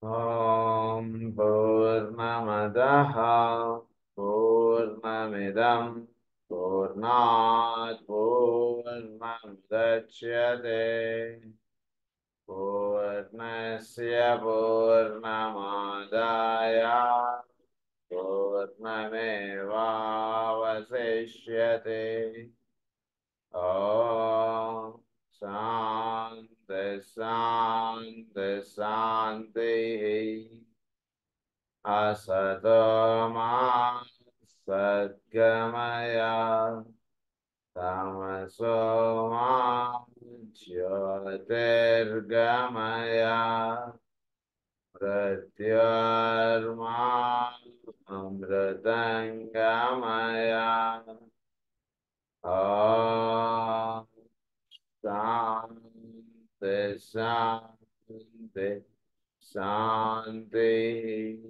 ॐ पूर्णमदः पूर्णमिदं पूर्णात् पूर्णमुदच्यते पूर्णस्य पूर्णमादाय पूर्णमेवावशिष्यते ॐ शान्ति शान्ति शान्तिः असतो मा सद्गमय तमसो मा ज्योतिर्गमय मृत्योर्मा अमृतङ्गमय ॐ शान्ति शान्ति शान्तिः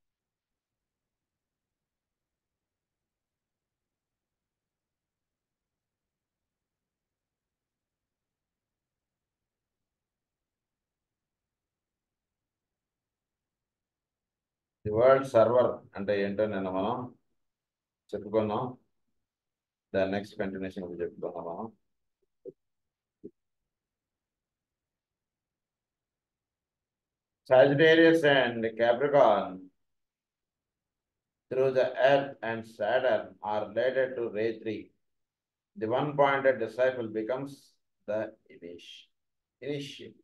ది వరల్డ్ సర్వర్ అంటే ఏంటో నిన్న మనం చెప్పుకున్నాం దాని నెక్స్ట్ కంటిన్యూషన్ ఇప్పుడు చెప్పుకున్నాం మనం Sagittarius and Capricorn through the earth and Saturn are related to ray three. The one-pointed disciple becomes the initiate. initiate.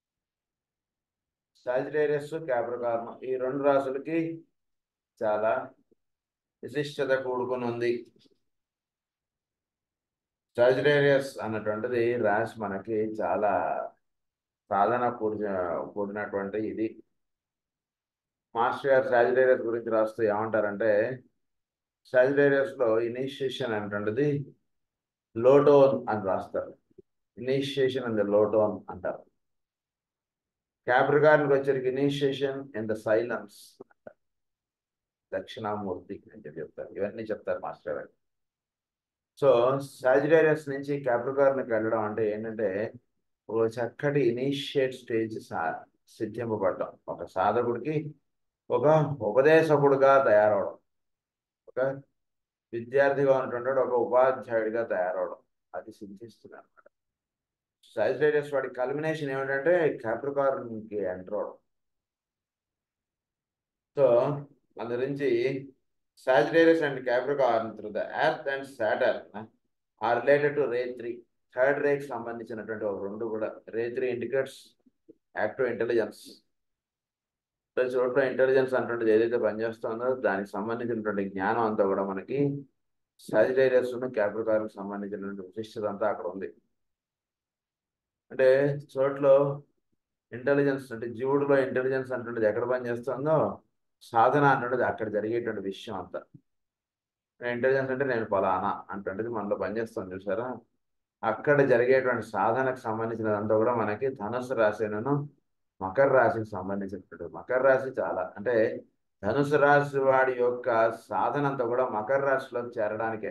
Sagittarius Capricorn ఈ రెండు రాసులకి చాలా విశిష్టత కూడుకుని ఉంది సాజిటేరియస్ అన్నటువంటిది రాశి మనకి చాలా సాధన కూడిన కూడినటువంటి ఇది మాస్టర్ గారు సాజిటేరియస్ గురించి రాస్తూ ఏమంటారంటే సాజిటేరియస్ లో ఇనిషియేషన్ అనేటువంటిది లోటోన్ అని రాస్తారు ఇనిషియేషన్ అండ్ లోటోన్ అంటారు క్యాప్రికార్న్కి వచ్చరికి initiation in the silence Dakshinamurthy అని చెప్పి చెప్తారు ఇవన్నీ చెప్తారు మాస్టర్ గారు సో సాజిటేరియస్ నుంచి క్యాప్రికార్న్కి వెళ్ళడం అంటే ఏంటంటే ఒక చక్కటి ఇనిషియేట్ స్టేజ్ సా సిద్ధింపబడటం ఒక సాధకుడికి ఒక ఉపదేశకుడుగా తయారవడం ఒక విద్యార్థిగా ఉన్నటువంటి ఒక ఉపాధ్యాయుడిగా తయారవడం అది సిద్ధిస్తుంది అనమాట సైజరేరియస్ వాడి కల్మినేషన్ ఏమిటంటే క్యాప్రికార్న్కి ఎంటర్ అవడం సో అందు గురించి Sagittarius and Capricorn through the earth and Saturn are related to ray three third రేకి సంబంధించినటువంటి ఒక రెండు కూడా ray three indicates active intelligence ప్రతి చోట్ల ఇంటెలిజెన్స్ అటువంటిది ఏదైతే పనిచేస్తుందో దానికి సంబంధించినటువంటి జ్ఞానం అంతా కూడా మనకి సాజిటేరియస్ క్యాప్రికార్కి సంబంధించినటువంటి విశిష్టత అంతా అక్కడ ఉంది అంటే చోట్లో ఇంటెలిజెన్స్ అంటే జీవుడిలో ఇంటెలిజెన్స్ అంటుండేది ఎక్కడ పనిచేస్తుందో సాధన అంటుండేది అక్కడ జరిగేటువంటి విషయం అంతా ఇంటెలిజెన్స్ అంటే నేను ఫలానా అంటుండేది మనలో పనిచేస్తాం చూసారా అక్కడ జరిగేటువంటి సాధనకు సంబంధించినదంతా కూడా మనకి ధనుసు రాశిను మకర రాశికి సంబంధించినటువంటి మకర రాశి చాలా అంటే ధనుసు రాశి వాడి యొక్క సాధన అంతా కూడా మకర రాశిలోకి చేరడానికే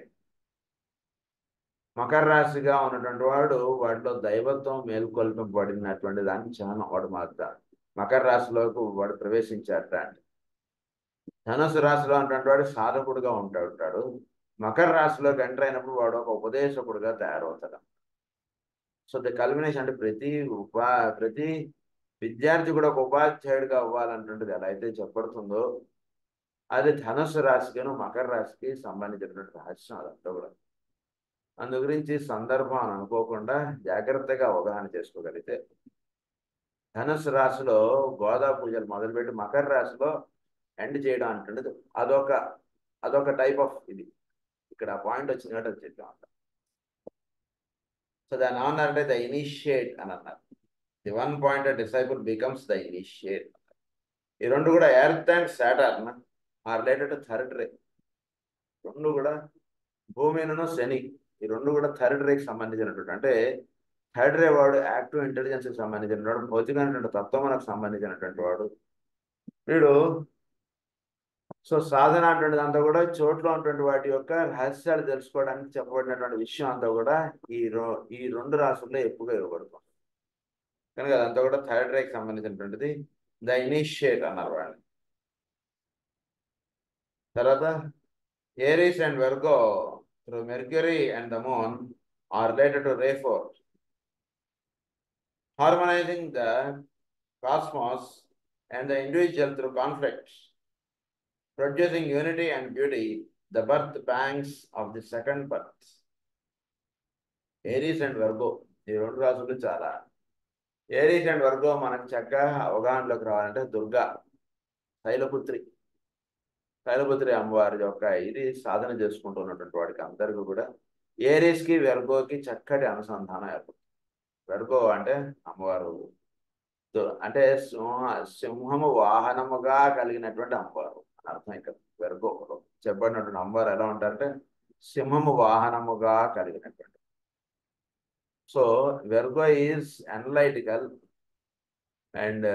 మకర రాశిగా ఉన్నటువంటి వాడు వాడిలో దైవత్వం మేల్కొల్పబడినటువంటి దాన్ని చాలా వాడు మాత్ర మకర రాశిలోకి వాడు ప్రవేశించాట అంటే ధనుసు రాశిలో ఉన్నటువంటి వాడు సాధకుడుగా ఉంటాడు మకర రాశిలోకి ఎంటర్ అయినప్పుడు వాడు ఒక ఉపదేశకుడుగా తయారవుతాడు సో ద కల్మినేషన్ అంటే ప్రతి ఉపా ప్రతి విద్యార్థి కూడా ఒక ఉపాధ్యాయుడిగా అవ్వాలంటుంటుంది ఎలా అయితే చెప్పబడుతుందో అది ధనుసు రాశికిను మకర రాశికి సంబంధించినటువంటి రహస్యం అదంతా కూడా అందు గురించి సందర్భం అని అనుకోకుండా జాగ్రత్తగా అవగాహన చేసుకోగలిగితే ధనుసు రాశిలో గోదా పూజలు మొదలుపెట్టి మకర రాశిలో ఎండ్ చేయడం అంటుండదు అదొక అదొక టైప్ ఆఫ్ ఇది ఇక్కడ పాయింట్ వచ్చింది కాబట్టి అది చెప్పాం అంట సో దాన్ని ఏమన్నారంటే ద ఇనిషియేట్ అని అన్నారు the one point disciple becomes the initiate ఈ రెండు కూడా earth and Saturn are related to third ray రెండు కూడా భూమిను శని ఈ రెండు కూడా థర్డ్ రేకి సంబంధించినటువంటి అంటే థర్డ్ రే వాడు యాక్టివ్ ఇంటెలిజెన్స్కి సంబంధించిన వాడు భౌతికమైనటువంటి తత్వమునకు సంబంధించినటువంటి వాడు వీడు సో సాధన అటువంటి అంతా కూడా చోట్ల ఉన్నటువంటి వాటి యొక్క రహస్యాలు తెలుసుకోవడానికి చెప్పబడినటువంటి విషయం అంతా కూడా ఈ రో ఈ రెండు రాసుల్లో ఎక్కువగా ఇవ్వబడుతుంది కనుక అదంతా కూడా థర్డ్ రేకి సంబంధించినటువంటిది ద ఇనిషియేట్ అన్నారు వాళ్ళు తర్వాత Aries and Virgo through Mercury and the moon are related to ray four harmonising the cosmos and the individual through conflicts producing unity and beauty the birth banks of the second birth Aries and Virgo ఈ రెండు రాసులు చాలా Aries and Virgo మనకు చక్కగా అవగాహనలోకి రావాలంటే దుర్గా శైలపుత్రి శైలపుత్రి అమ్మవారి యొక్క ఇది సాధన చేసుకుంటున్నటువంటి వాడికి అందరికీ కూడా ఏరీస్కి వెర్గోకి చక్కటి అనుసంధానం ఏర్పడుతుంది వెర్గో అంటే అమ్మవారు దు- అంటే సింహ సింహము వాహనముగా కలిగినటువంటి అమ్మవారు అని అర్థం ఇక్కడ వెర్గోలో చెప్పబడినటువంటి అమ్మవారు ఎలా ఉంటారంటే సింహము వాహనముగా కలిగినటువంటి so Virgo is analytical and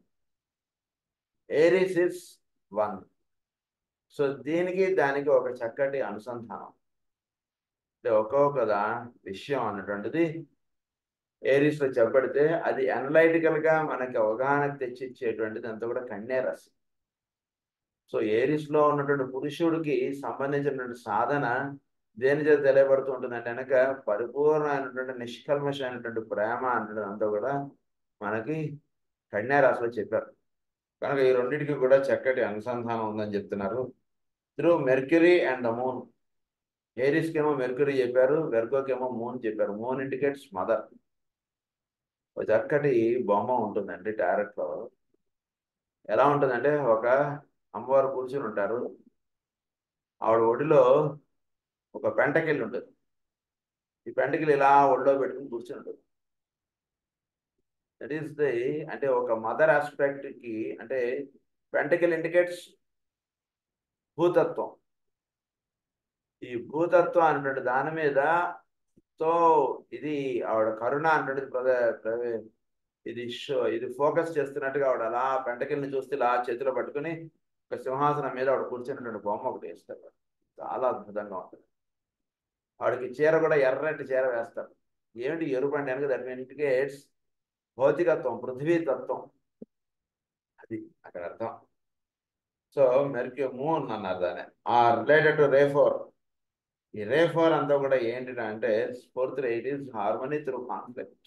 Aries is one so దీనికి దానికి ఒక చక్కటి అనుసంధానం అంటే ఒక్కొక్క దా- విషయం అన్నటువంటిది ఏరీస్ లో చెప్పబడితే అది అనలైటికల్ గా మనకి అవగాహన తెచ్చిచ్చేటువంటిది అంతా కూడా కన్యారసి సో ఏరీస్ లో ఉన్నటువంటి పురుషుడికి సంబంధించినటువంటి సాధన దేని చేత తెలియబడుతూ ఉంటుందంటే కనుక పరిపూర్ణమైనటువంటి నిష్కల్మషమైనటువంటి ప్రేమ అన్నది అంతా కూడా మనకి కన్యారాశిలో చెప్పారు కనుక ఈ రెండింటికి కూడా చక్కటి అనుసంధానం ఉందని చెప్తున్నారు through Mercury and the moon ఏరిస్కి ఏమో మెర్క్యూరీ చెప్పారు వెర్గోకి ఏమో మూన్ చెప్పారు మూన్ ఇండికేట్స్ మదర్ ఒక చక్కటి బొమ్మ ఉంటుందండి టారెట్ లో ఎలా ఉంటుందంటే ఒక అమ్మవారు కూర్చుని ఉంటారు ఆవిడ ఒడిలో ఒక పెంటకిల్లి ఉంటుంది ఈ పెంటకిల్లి ఇలా ఒడిలో పెట్టుకుని కూర్చుని ఉంటుంది దట్ ఈస్ ది అంటే ఒక మదర్ ఆస్పెక్ట్ కి అంటే పెంటకిల్ ఇండికేట్స్ భూతత్వం ఈ భూతత్వం అనేటువంటి దాని మీద తో ఇది ఆవిడ కరుణ అనేటువంటిది ప్రద- ప్రవే- ఇది షో ఇది ఫోకస్ చేస్తున్నట్టుగా ఆవిడ అలా పెంటకిల్ని చూస్తే ఇలా చేతిలో పట్టుకుని ఒక సింహాసనం మీద ఆవిడ కూర్చున్నటువంటి బొమ్మ ఒకటి వేస్తారు చాలా అద్భుతంగా ఉంటుంది ఆవిడకి చీర కూడా ఎర్రటి చీర వేస్తారు ఏమిటి ఎరుపు అంటే కనుక దట్ ఇండికేట్స్ భౌతికత్వం పృథ్వీ తత్వం అది అక్కడ అర్థం సో మెర్క్యూ మూన్ అన్నారు దాన్ని ఆ రిలేటెడ్ టు రే ఫోర్ ఈ రే ఫోర్ అంతా కూడా ఏంటి అంటే fourth it is harmony through conflict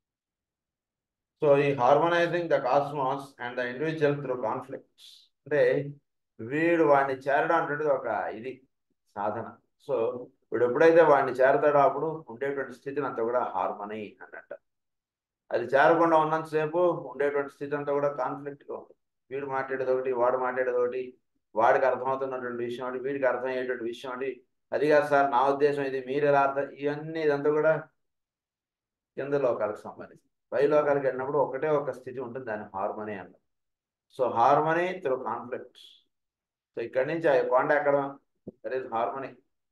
so ఈ harmonising the cosmos and the individual through conflicts అంటే వీడు వాడిని చేరడం అనేటువంటిది ఒక ఇది సాధన సో వీడు ఎప్పుడైతే వాడిని చేరతాడో అప్పుడు ఉండేటువంటి స్థితిని అంతా కూడా హార్మనీ అన్నట్ట అది చేరకుండా ఉన్నంతసేపు ఉండేటువంటి స్థితి అంతా కూడా కాన్ఫ్లిక్ట్గా ఉంటుంది వీడు మాట్లాడేది ఒకటి వాడు మాట్లాడేది ఒకటి వాడికి అర్థమవుతున్నటువంటి విషయం ఒకటి వీడికి అర్థమయ్యేటువంటి విషయం ఒకటి అది కాదు సార్ నా ఉద్దేశం ఇది మీరు ఎలా అర్థం ఇవన్నీ ఇదంతా కూడా కింద లోకాలకు సంబంధించి పై లోకాలకు వెళ్ళినప్పుడు ఒకటే ఒక స్థితి ఉంటుంది దాని హార్మనీ అంటారు so harmony through conflict so ఇక్కడి నుంచి ఆ కొండ ఎక్కడ that is harmony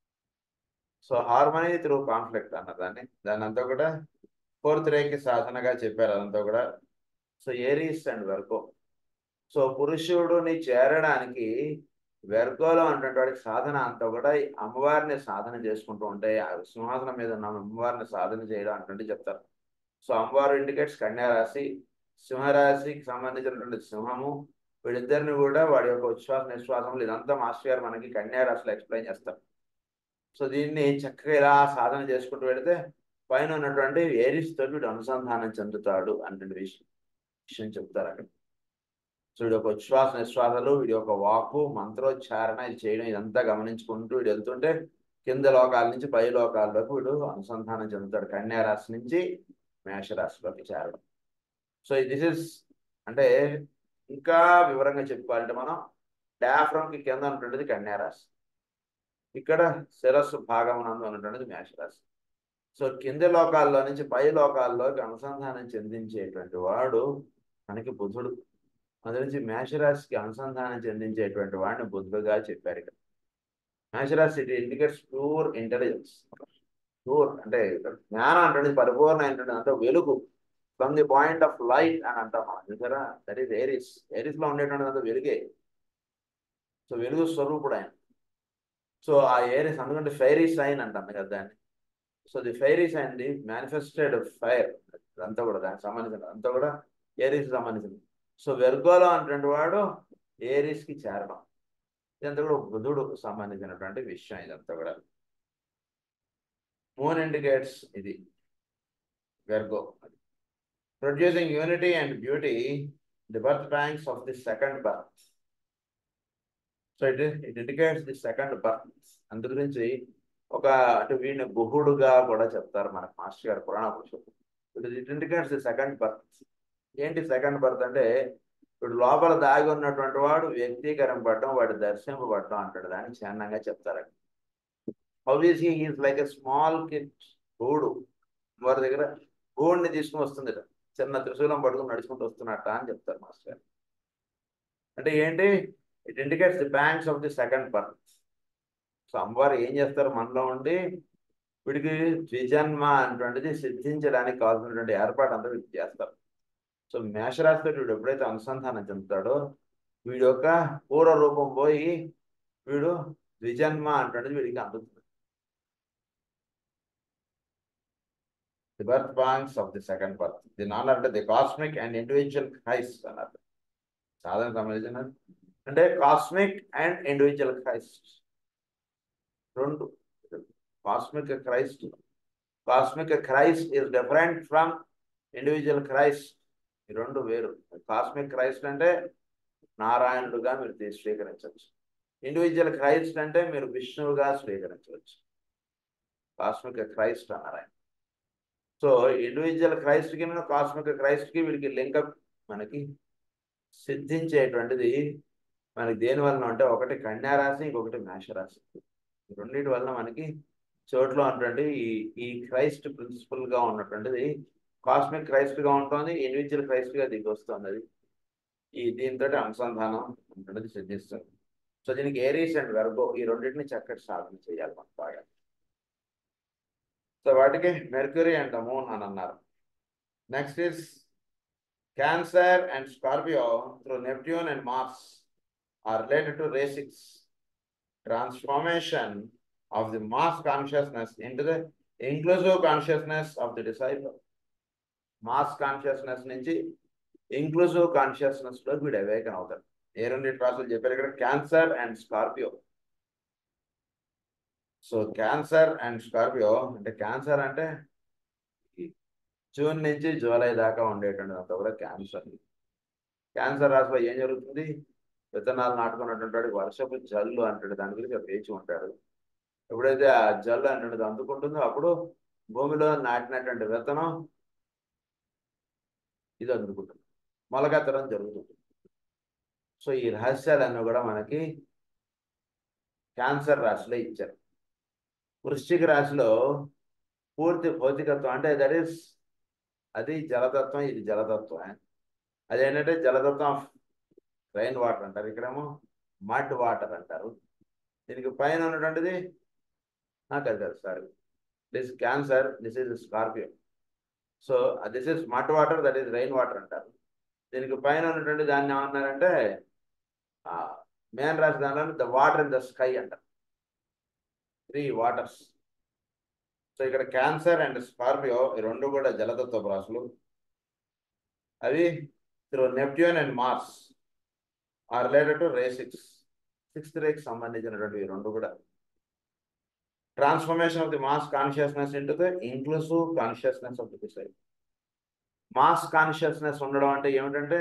so harmony through conflict అన్నారు దాన్ని దాన్ని అంతా కూడా ఫోర్త్ రేకి సాధనగా చెప్పారు అదంతా కూడా so Aries and Virgo so పురుషుడుని చేరడానికి వెర్గోలో ఉన్నటువంటి వాడికి సాధన అంతా కూడా ఈ అమ్మవారిని సాధన చేసుకుంటూ ఉంటే ఆ సింహాసనం మీద ఉన్న అమ్మవారిని సాధన చేయడం అంటే చెప్తారు సో అమ్మవారు ఇండికేట్స్ కన్యారాశి సింహరాశికి సంబంధించినటువంటి సింహము వీళ్ళిద్దరిని కూడా వాడి యొక్క ఉచ్ఛ్వాస నిశ్వాసములు ఇదంతా మాస్టర్ గారు మనకి కన్యారాశిలో ఎక్స్ప్లెయిన్ చేస్తారు సో దీన్ని చక్కగా ఇలా సాధన చేసుకుంటూ వెళితే పైన ఉన్నటువంటి ఏరిస్ తోటి వీడు అనుసంధానం చెందుతాడు అన్నటువంటి విషయం విషయం చెప్తారు అక్కడ సో వీడి యొక్క ఉచ్ఛ్వాస నిశ్వాసాలు వీడి యొక్క వాకు మంత్రోచ్చారణ ఇది చేయడం ఇదంతా గమనించుకుంటూ వీడు వెళ్తుంటే కింద లోకాల నుంచి పై లోకాల్లోకి వీడు అనుసంధానం చెందుతాడు కన్యా రాశి నుంచి మేషరాశిలోకి చేరడం సో దిస్ ఇస్ అంటే ఇంకా వివరంగా చెప్పుకోవాలంటే మనం డాఫ్రమ్ కి కింద ఉన్నటువంటిది కన్యా రాశి ఇక్కడ శిరస్సు భాగం నందు ఉన్నటువంటిది మేషరాశి సో కింది లోకాల్లో నుంచి పై లోకాల్లోకి అనుసంధానం చెందించేటువంటి వాడు మనకి బుధుడు అందు నుంచి మేషరాశికి అనుసంధానం చెందించేటువంటి వాడిని బుద్ధుడుగా చెప్పారు ఇక్కడ మేషరాశి it indicates pure intelligence pure అంటే జ్ఞానం అంటే పరిపూర్ణమైనటువంటి అంటే వెలుగు from the point of light అని అంటాం మనం చూసారా దట్ ఈస్ ఏరిస్ ఏరిస్ లో ఉండేటువంటి అంత వెలుగే సో వెలుగు స్వరూపుడు ఆయన సో ఆ ఏరిస్ అందుకంటే ఫైరీ సైన్ అంటాం కదా దాన్ని so the fiery sign the manifested fire అంతా కూడా దానికి సంబంధించిన అంతా కూడా ఏరిస్ సంబంధించింది సో వెర్గోలో అన్నటువంటి వాడు ఏరీస్కి చేరడం ఇదంతా కూడా బుధుడు సంబంధించినటువంటి విషయం ఇదంతా కూడా మూన్ ఇండికేట్స్ ఇది Virgo producing unity and beauty the birth banks of the second birth so it it indicates the second birth అందు గురించి ఒక అంటే వీడిని గుహుడుగా కూడా చెప్తారు మన మాస్టర్ గారు పురాణ పురుషుడు it indicates the second birth ఏంటి సెకండ్ బర్త్ అంటే ఇప్పుడు లోపల దాగి ఉన్నటువంటి వాడు వ్యక్తీకరింపడటం వాడు దర్శింపబడటం అంటాడు దాన్ని చిన్నంగా చెప్తారు obviously is like a small kid గూడు వారి దగ్గర గూడిని తీసుకుని వస్తుంది చిన్న త్రిశూలం పట్టుకుని నడుచుకుంటూ వస్తున్నట్ట అని చెప్తారు మాస్టర్ గారు అంటే ఏంటి it indicates the banks of the second birth so అమ్మవారు ఏం చేస్తారు మనలో ఉండి వీడికి ద్విజన్మ అటువంటిది సిద్ధించడానికి కావాల్సినటువంటి ఏర్పాటు అంతా వీడికి చేస్తారు సో మేషరాశితో వీడు ఎప్పుడైతే అనుసంధానం చెందుతాడో వీడి యొక్క పూర్వ రూపం పోయి వీడు ద్విజన్మ అంటున్నది వీడికి అందుతుంది the birth banks of the second birth the non అంటే the cosmic and individual Christ అన్నారు సాధారణ సంబంధించిన అంటే కాస్మిక్ అండ్ ఇండివిజువల్ క్రైస్ట్ రెండు cosmic Christ cosmic Christ is different from individual Christ ఈ రెండు వేరు కాస్మిక్ క్రైస్ట్ అంటే నారాయణుడుగా మీరు స్వీకరించవచ్చు ఇండివిజువల్ క్రైస్ట్ అంటే మీరు విష్ణువుగా స్వీకరించవచ్చు కాస్మిక్ క్రైస్ట్ అన్నారు ఆయన సో ఇండివిజువల్ క్రైస్ట్కి కాస్మిక్ క్రైస్ట్కి వీడికి లింకప్ మనకి సిద్ధించేటువంటిది మనకి దేని వలన అంటే ఒకటి కన్యారాశి ఇంకొకటి మేషరాశి రెండింటి వలన మనకి చోట్లో ఉన్నటువంటి ఈ ఈ క్రైస్ట్ ప్రిన్సిపల్ గా ఉన్నటువంటిది కాస్మిక్ క్రైస్ట్ గా ఉంటుంది ఇండివిజువల్ క్రైస్ట్ గా దిగి వస్తుంది అది ఈ దీంతో అనుసంధానం ఉంటున్నది సిద్ధిస్తుంది సో దీనికి ఏరీస్ అండ్ వెర్గో ఈ రెండింటిని చక్కటి సాధన చేయాలి మనం బాగా సో వాటికి మెర్క్యూరీ అండ్ మూన్ అని అన్నారు next is Cancer and Scorpio through Neptune and Mars are related to ray six transformation of the mass consciousness into the inclusive consciousness of the disciple mass consciousness నుంచి inclusive consciousness లో వీడు awaken అవుతాడు ఏ రెండు రాసులు చెప్పారు ఇక్కడ Cancer and Scorpio so Cancer and Scorpio అంటే క్యాన్సర్ అంటే జూన్ నుంచి జూలై దాకా ఉండేటువంటి అంతా కూడా క్యాన్సర్ క్యాన్సర్ రాశిలో ఏం జరుగుతుంది విత్తనాలు నాటుకున్నటువంటి వాడికి వర్షపు జల్లు అంటాడు దాని గురించి పేచి ఉంటాడు ఎప్పుడైతే ఆ జల్లు అంటున్నది అందుకుంటుందో అప్పుడు భూమిలో నాటినటువంటి విత్తనం ఇది అందుకుంటుంది మొలకెత్తడం జరుగుతుంది సో ఈ రహస్యాలన్నీ కూడా మనకి క్యాన్సర్ రాశిలో ఇచ్చారు వృశ్చిక రాశిలో పూర్తి భౌతికత్వం అంటే దట్ ఈస్ అది జలతత్వం ఇది జలతత్వం అదేంటంటే జలతత్వం ఆఫ్ రైన్ వాటర్ అంటారు ఇక్కడేమో మడ్ వాటర్ అంటారు దీనికి పైన ఉన్నటువంటిది నాకు అది కాదు sorry this Cancer this is Scorpio so this is mud water that is rain water అంటారు దీనికి పైన ఉన్నటువంటి దాన్ని ఏమన్నారంటే మేన్ రాసి దానిలో the water in the sky అంటారు త్రీ వాటర్స్ సో ఇక్కడ క్యాన్సర్ అండ్ స్కార్పియో ఈ రెండు కూడా జలతత్వ రాశులు అవి through Neptune and Mars are related to ray six sixth రేకి సంబంధించినటువంటి ఈ రెండు కూడా transformation of the mass consciousness into the inclusive consciousness of the decide mass consciousness ఉండడం అంటే ఏమిటంటే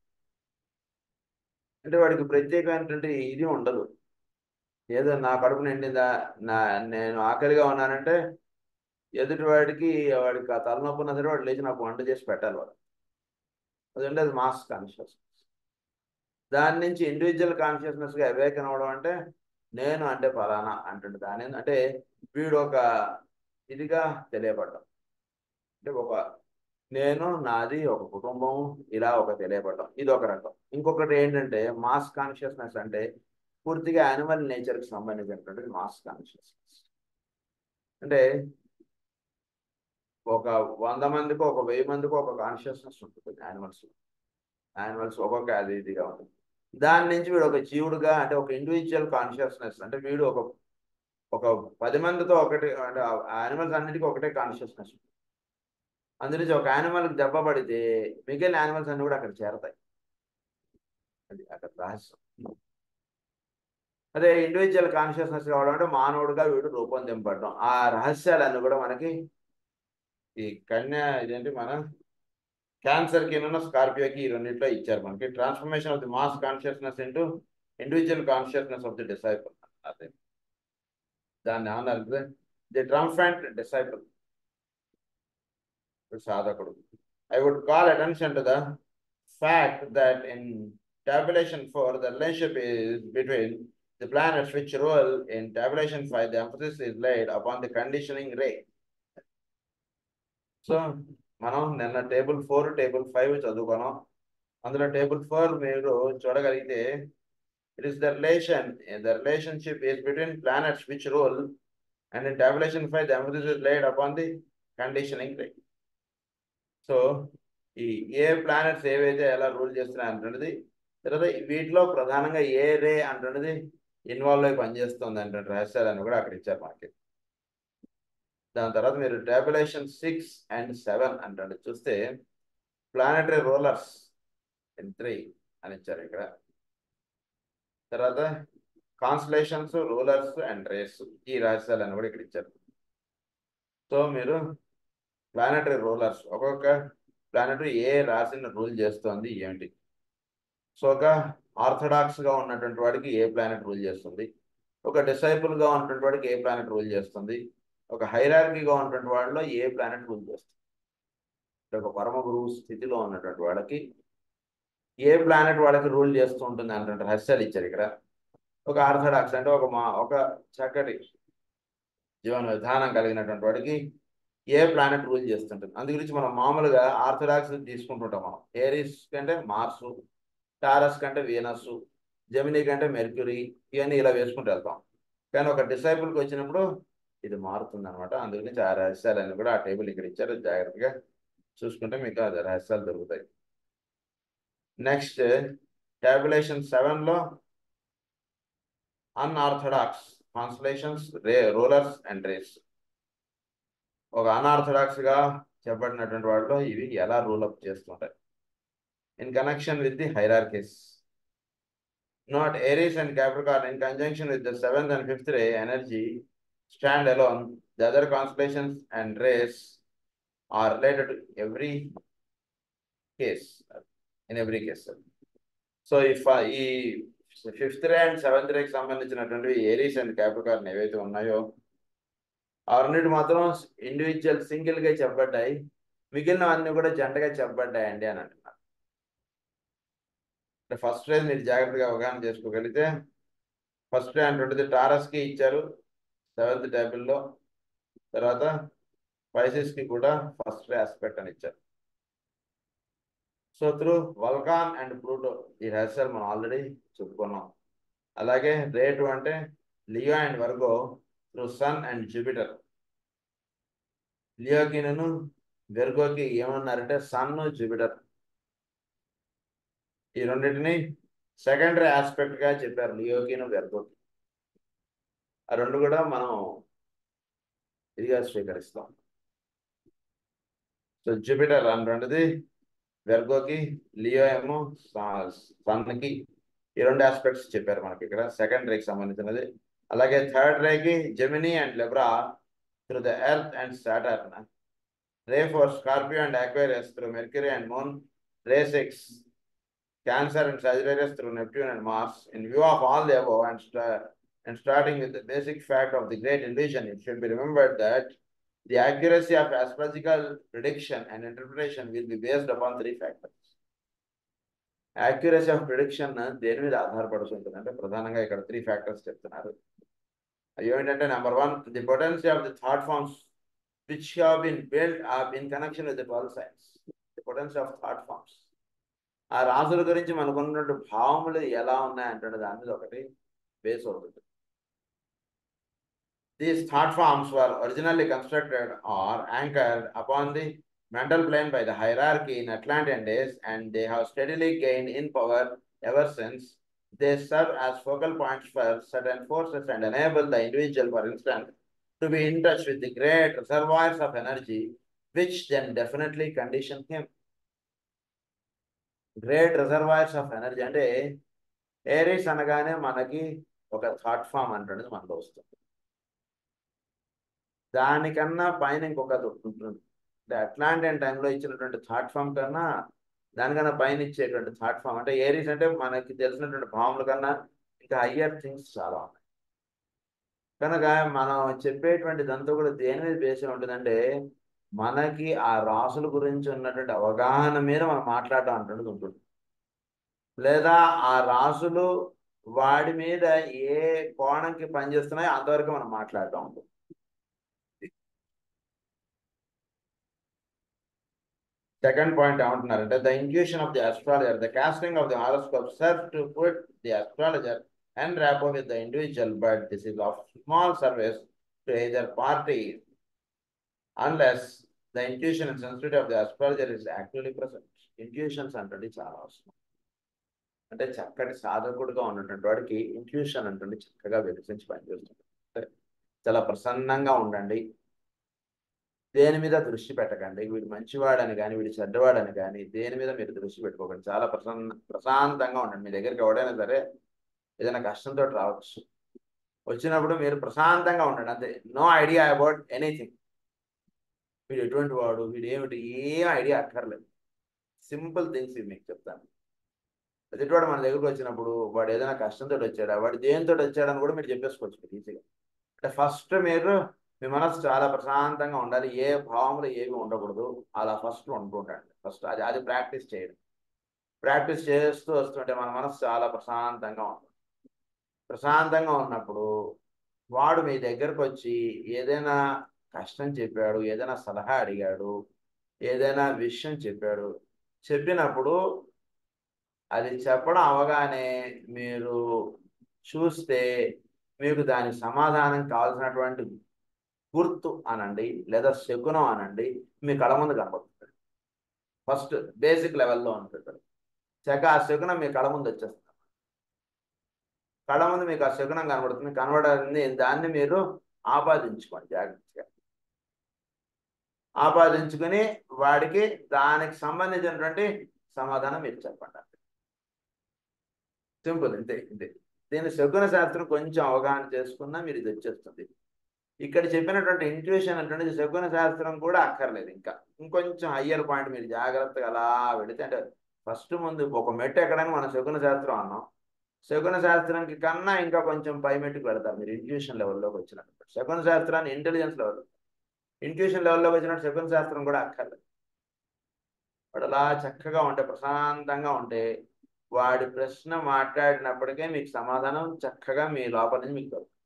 అంటే వాడికి ప్రత్యేకమైనటువంటి ఇది ఉండదు ఏదో నా కడుపు నిండిందా నా నేను ఆకలిగా ఉన్నానంటే ఎదుటి వాడికి వాడికి ఆ తలనొప్పి ఉన్న సరే వాడు లేచి నాకు వంట చేసి పెట్టాలి వాడు అదంటే అది మాస్ కాన్షియస్నెస్ దాని నుంచి ఇండివిజువల్ కాన్షియస్నెస్గా అవేకన్ అవ్వడం అంటే నేను అంటే ఫలానా అంటుండే దాని అంటే వీడు ఒక ఇదిగా తెలియపడ్డం అంటే ఒక నేను నాది ఒక కుటుంబం ఇలా ఒక తెలియపడడం ఇది ఒక రకం ఇంకొకటి ఏంటంటే మాస్ కాన్షియస్నెస్ అంటే పూర్తిగా యానిమల్ నేచర్కి సంబంధించినటువంటి మాస్ కాన్షియస్నెస్ అంటే ఒక వంద మందికి ఒక వెయ్యి మందికి ఒక కాన్షియస్నెస్ ఉంటుంది యానిమల్స్ యానిమల్స్ ఒక్కొక్క అది ఇదిగా ఉంటుంది దాని నుంచి వీడు ఒక జీవుడుగా అంటే ఒక ఇండివిజువల్ కాన్షియస్నెస్ అంటే వీడు ఒక ఒక పది మందితో ఒకటి అంటే యానిమల్స్ అన్నిటికీ ఒకటే కాన్షియస్నెస్ ఉంటుంది అందులో ఒక యానిమల్కి దెబ్బ పడితే మిగిలిన యానిమల్స్ అన్ని కూడా అక్కడ చేరతాయి అది అక్కడ రహస్యం అదే ఇండివిజువల్ కాన్షియస్నెస్ కావడం అంటే మానవుడిగా వీడు రూపొందింపడడం ఆ రహస్యాలన్నీ కూడా మనకి ఈ కన్య ఇదేంటి మన క్యాన్సర్ కి స్కార్పియోకి ఈ రెండింటిలో ఇచ్చారు మనకి transformation of the mass consciousness into individual consciousness of the disciple అదే దాన్ని ఏమన్నారు ది ట్రాన్స్ఫాంట్ డిసైపుల్ సాధకుడు I would call attention to the fact that in tabulation 4, the relationship is between the planets which rule in tabulation 5, the emphasis is laid upon the conditioning ray. So మనం నిన్న table four table five చదువుకున్నాం అందులో table four మీరు చూడగలిగితే it is the relation the relationship is between planets which rule and in tabulation five the emphasis is laid upon the conditioning ray so ఈ ఏ planets ఏవైతే ఎలా rule చేస్తున్నాయి అంటున్నది తర్వాత వీటిలో ప్రధానంగా ఏ రే అంటున్నది ఇన్వాల్వ్ అయి పనిచేస్తుంది అంటే రహస్యాలను కూడా అక్కడ ఇచ్చారు మనకి దాని తర్వాత మీరు టాబులేషన్ సిక్స్ అండ్ సెవెన్ అంటే చూస్తే ప్లానటరీ రోలర్స్ ఇన్ త్రీ అని ఇచ్చారు ఇక్కడ తర్వాత కాన్స్లేషన్స్ రూలర్స్ అండ్ రేస్ ఈ రహస్యాలను కూడా ఇక్కడ ఇచ్చారు సో మీరు ప్లానటరీ రూలర్స్ ఒక్కొక్క ప్లానెట్ ఏ రాశిని రూల్ చేస్తోంది ఏమిటి సో ఒక ఆర్థడాక్స్ గా ఉన్నటువంటి వాడికి ఏ ప్లానెట్ రూల్ చేస్తుంది ఒక డిసైపుల్ గా ఉన్నటువంటి వాడికి ఏ ప్లానెట్ రూల్ చేస్తుంది ఒక హైరార్కీగా ఉన్నటువంటి వాడిలో ఏ ప్లానెట్ రూల్ చేస్తుంది ఒక పరమ గురువు స్థితిలో ఉన్నటువంటి వాడికి ఏ ప్లానెట్ వాళ్ళకి రూల్ చేస్తూ ఉంటుంది అంటే రహస్యాలు ఇచ్చారు ఇక్కడ ఒక ఆర్థడాక్స్ అంటే ఒక మా ఒక చక్కటి జీవన విధానం కలిగినటువంటి వాడికి ఏ ప్లానెట్ రూల్ చేస్తుంటుంది అందు గురించి మనం మామూలుగా ఆర్థడాక్స్ తీసుకుంటుంటాం మనం ఏరిస్ కంటే మార్సు టారస్ కంటే వీనస్ జమినీ కంటే మెర్క్యూరీ ఇవన్నీ ఇలా వేసుకుంటూ వెళ్తాం కానీ ఒక డిసైపుల్కి వచ్చినప్పుడు ఇది మారుతుంది అనమాట అందు గురించి ఆ రహస్యాలన్నీ కూడా ఆ టేబుల్ ఇక్కడ ఇచ్చారు జాగ్రత్తగా చూసుకుంటే మీకు ఆ రహస్యాలు దొరుకుతాయి నెక్స్ట్ టాబులేషన్ సెవెన్లో unorthodox constellations ray rulers and rays ఒక అన్ఆర్థడాక్స్ గా చెప్పబడినటువంటి వాటిలో ఇవి ఎలా రూల్ అప్ చేస్తుంటాయి in connection with the hierarchies not Aries and Capricorn in conjunction with the seventh and fifth ray energy stand alone the other constellations and rays are related to every case in every case so if ఈ fifth ray and seventh రేకి సంబంధించినటువంటి Aries and Capricorn ఏవైతే ఉన్నాయో ఆ రెండింటి మాత్రం individual single గా చెప్పబడ్డాయి మిగిలినవన్నీ కూడా జంటగా చెప్పబడ్డాయండి అని అంటున్నారు అంటే ఫస్ట్ రే మీరు జాగ్రత్తగా అవగాహన చేసుకోగలిగితే ఫస్ట్ రే అంటే టారస్ కి ఇచ్చారు సెవెంత్ టేబుల్లో తర్వాత స్పైసెస్ కి కూడా ఫస్ట్ రే ఆస్పెక్ట్ అని ఇచ్చారు so through Vulcan and Pluto ఈ రహస్యాలు మనం ఆల్రెడీ చెప్పుకున్నాం అలాగే రేటు అంటే Leo and Virgo through Sun and Jupiter లియోకిను వెర్గోకి ఏమన్నారంటే సన్ జూపిటర్ ఈ రెండింటిని సెకండరీ ఆస్పెక్ట్ గా చెప్పారు లియోకిను వెర్గోకి ఆ రెండు కూడా మనం ఇదిగా స్వీకరిస్తాం సో జూపిటర్ అనేటువంటిది వెర్గోకి లియో ఏమో సన్కి ఈ రెండు ఆస్పెక్ట్స్ చెప్పారు మనకి ఇక్కడ సెకండ్ రేకి సంబంధించినది అలాగే థర్డ్ రేకి Gemini and Libra through the earth and Saturn ray four Scorpio and Aquarius through Mercury and Moon ray six Cancer and Sagittarius through Neptune and Mars in view of all the above and and starting with the basic fact of the great illusion, it should be remembered that the accuracy of astrological prediction and interpretation will be based upon three factors. Accuracy of prediction దేని మీద ఆధారపడుతుంది అంటే ప్రధానంగా ఇక్కడ three factors చెప్తున్నారు అవి ఏంటంటే number one the potency of the thought forms which have been built up in connection with the twelve signs the potency of thought forms ఆ రాజుల గురించి మనకున్నటువంటి భావములు ఎలా ఉన్నాయంటే దాని మీద ఒకటి బేస్ అవుతుంది These thought forms were originally constructed or anchored upon the mental plane by the hierarchy in Atlantean days, and they have steadily gained in power ever since. They serve as focal points for certain forces and enable the individual, for instance, to be in touch with the great reservoirs of energy, which then definitely condition him. Great reservoirs of energy అంటే Aries అనగానే మనకి ఒక thought form అంటున్నది మనలో వస్తుంది దానికన్నా పైన ఇంకొకటి ఉంటుంది అంటే అట్లాంటియన్ టైంలో ఇచ్చినటువంటి థాట్ ఫామ్ కన్నా దానికన్నా పైన ఇచ్చేటువంటి థాట్ ఫామ్ అంటే ఏరీస్ అంటే మనకి తెలిసినటువంటి భావముల కన్నా ఇంకా హయ్యర్ థింగ్స్ చాలా ఉన్నాయి కనుక మనం చెప్పేటువంటి దాంతో కూడా దేని మీద బేసి ఉంటుందంటే మనకి ఆ రాసుల గురించి ఉన్నటువంటి అవగాహన మీద మనం మాట్లాడడం అంటున్నది ఉంటుంది లేదా ఆ రాసులు వాడి మీద ఏ కోణంకి పనిచేస్తున్నాయో అంతవరకు మనం మాట్లాడటం ఉంటుంది సెకండ్ పాయింట్ ఏమంటున్నారంటే the intuition of the astrologer the casting of the horoscope serve to put the astrologer and rapport with the individual but this is of small service to either party unless the intuition and sensitivity of the astrologer is actually present. Intuitions అంటే చాలా అవసరం అంటే చక్కటి సాధకుడుగా ఉన్నటువంటి వాడికి intuition అంటే చక్కగా వికసించి పనిచేస్తుంది చాలా ప్రసన్నంగా ఉండండి దేని మీద దృష్టి పెట్టకండి వీడు మంచివాడని కానీ వీడు చెడ్డవాడని కానీ దేని మీద మీరు దృష్టి పెట్టుకోకండి చాలా ప్రసన్న ప్రశాంతంగా ఉండండి మీ దగ్గరికి ఎవడైనా సరే ఏదైనా కష్టంతో రావచ్చు వచ్చినప్పుడు మీరు ప్రశాంతంగా ఉండండి అంతే నో ఐడియా అబౌట్ ఎనీథింగ్ వీడు ఎటువంటి వాడు వీడు ఏమిటి ఏం ఐడియా అక్కర్లేదు సింపుల్ థింగ్స్ ఇవి మీకు చెప్తాను ఎదుటివాడు మన దగ్గరకు వచ్చినప్పుడు వాడు ఏదైనా కష్టంతో వచ్చాడా వాడు దేనితో వచ్చాడని కూడా మీరు చెప్పేసుకోవచ్చు మీరు ఈజీగా అంటే ఫస్ట్ మీరు మీ మనసు చాలా ప్రశాంతంగా ఉండాలి ఏ భావములు ఏమి ఉండకూడదు అలా ఫస్ట్ ఉంటుండండి ఫస్ట్ అది అది ప్రాక్టీస్ చేయడం ప్రాక్టీస్ చేస్తూ వస్తుంటే మన మనసు చాలా ప్రశాంతంగా ఉంటుంది ప్రశాంతంగా ఉన్నప్పుడు వాడు మీ దగ్గరకు వచ్చి ఏదైనా కష్టం చెప్పాడు ఏదైనా సలహా అడిగాడు ఏదైనా విషయం చెప్పాడు చెప్పినప్పుడు అది చెప్పడం అవగానే మీరు చూస్తే మీకు దాని సమాధానం కావాల్సినటువంటి గుర్తు అనండి లేదా శకునం అనండి మీ కళ ముందు కనబడుతుంది ఫస్ట్ బేసిక్ లెవెల్లో ఉంటుంది చక్క ఆ శకునం మీ కళ ముందు వచ్చేస్తుంది కళ ముందు మీకు ఆ శకునం కనబడుతుంది కనబడాలని దాన్ని మీరు ఆపాదించుకోండి జాగ్రత్తగా ఆపాదించుకుని వాడికి దానికి సంబంధించినటువంటి సమాధానం మీరు చెప్పండి సింపుల్ ఇంతే ఇంతే దీని శకున శాస్త్రం కొంచెం అవగాహన చేసుకున్నా మీరు ఇది వచ్చేస్తుంది ఇక్కడ చెప్పినటువంటి ఇంట్యూషన్ అంటే శకున శాస్త్రం కూడా అక్కర్లేదు ఇంకా ఇంకొంచెం హయ్యర్ పాయింట్ మీరు జాగ్రత్తగా అలా పెడితే అంటే ఫస్ట్ ముందు ఒక మెట్టు ఎక్కడానికి మనం శకున శాస్త్రం అన్నాం శకున శాస్త్రంకి కన్నా ఇంకా కొంచెం పై మెట్టుకు పెడతారు మీరు ఇంట్యూషన్ లెవెల్లోకి వచ్చినట్టు శకున శాస్త్రాన్ని ఇంటెలిజెన్స్ లెవెల్ ఇంట్యూషన్ లెవెల్లోకి వచ్చినట్టు శకున శాస్త్రం కూడా అక్కర్లేదు వాడు అలా చక్కగా ఉంటే ప్రశాంతంగా ఉంటే వాడి ప్రశ్న మాట్లాడినప్పటికే మీకు సమాధానం చక్కగా మీ లోపల నుంచి మీకు దొరుకుతుంది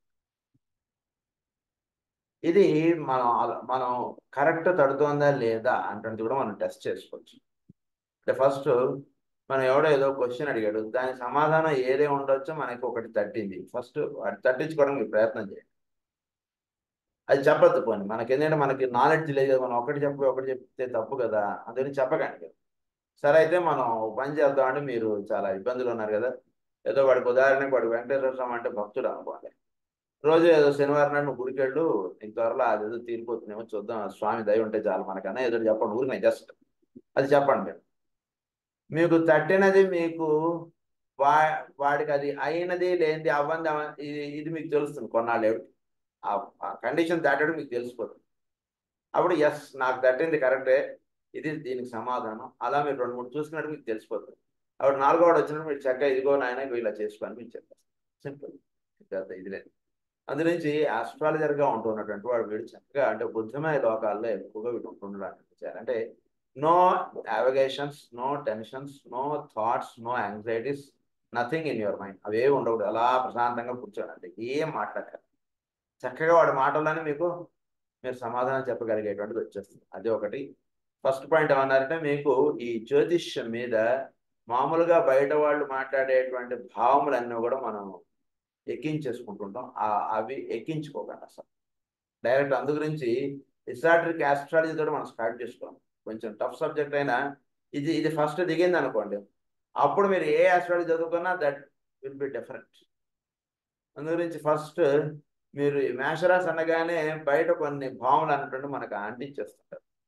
ఇది మనం మనం కరెక్ట్ తడుతోందా లేదా అంటే కూడా మనం టెస్ట్ చేసుకోవచ్చు అంటే ఫస్ట్ మనం ఎవడో ఏదో క్వశ్చన్ అడిగాడు దాని సమాధానం ఏదే ఉండొచ్చో మనకి ఒకటి తట్టింది ఫస్ట్ వాటి తట్టించుకోవడానికి ప్రయత్నం చేయండి అది చెప్పద్దు పోనీ మనకి ఏంటంటే మనకి నాలెడ్జ్ లేదు మనం ఒకటి చెప్పి ఒకటి చెప్తే తప్పు కదా అందుకని చెప్పకండి సరే అయితే మనం పని చేద్దామంటే మీరు చాలా ఇబ్బందులు ఉన్నారు కదా ఏదో వాడికి ఉదాహరణకి వాడు వెంకటేశ్వర స్వామి అంటే భక్తుడు అనుకోండి రోజు ఏదో శనివారం నాడు నువ్వు గుడికెళ్ళు ఇంక త్వరలో అది ఏదో తీరిపోతుందేమో చూద్దాం స్వామి దయ ఉంటే చాలు మనకన్నా ఏదో చెప్పండి ఊరికి నేను జస్ట్ అది చెప్పండి మీరు మీకు తట్టినది మీకు వా వాడికి అది అయినది లేనిది అవ్వంది ఇది ఇది మీకు తెలుస్తుంది కొన్నాళ్ళు ఆ కండిషన్ దాటడం మీకు తెలిసిపోతుంది అప్పుడు ఎస్ నాకు తట్టింది కరెక్టే ఇది దీనికి సమాధానం అలా మీరు రెండు మూడు చూసుకున్నట్టు మీకు తెలిసిపోతుంది అప్పుడు నాలుగో వాడు వచ్చినప్పుడు మీరు చక్కగా ఇదిగో నాయన ఇలా చేసుకోని మీకు చెప్పేస్తారు సింపుల్ ఇది లేదు అందు నుంచి ఆస్ట్రాలజర్గా ఉంటున్నటువంటి వాడు వీడు చక్కగా అంటే బుద్ధమయ లోకాల్లో ఎక్కువగా వీడు ఉంటుండడానికి అంటే no avocations no tensions no thoughts no anxieties nothing in your mind అవే ఉండకూడదు అలా ప్రశాంతంగా కూర్చోండి ఏం మాట్లాడతారు చక్కగా వాడి మాటల్లోనే మీకు మీరు సమాధానం చెప్పగలిగేటువంటిది వచ్చేస్తుంది అది ఒకటి ఫస్ట్ పాయింట్ ఏమన్నారంటే మీకు ఈ జ్యోతిష్యం మీద మామూలుగా బయట వాళ్ళు మాట్లాడేటువంటి భావములన్నీ కూడా మనం ఎక్కించేసుకుంటుంటాం అవి ఎక్కించుకోకండి అసలు డైరెక్ట్ అందు గురించి హిస్టాట్రిక్ ఆస్ట్రాలజీ తోటి మనం స్టార్ట్ చేసుకోం కొంచెం టఫ్ సబ్జెక్ట్ అయినా ఇది ఇది ఫస్ట్ దిగింది అనుకోండి అప్పుడు మీరు ఏ ఆస్ట్రాలజీ చదువుకున్నా దట్ విల్ బి డిఫరెంట్ అందు గురించి ఫస్ట్ మీరు మేషరాశి అనగానే బయట కొన్ని భావనలు అన్నట్టు మనకు అంటించేస్తుంటారు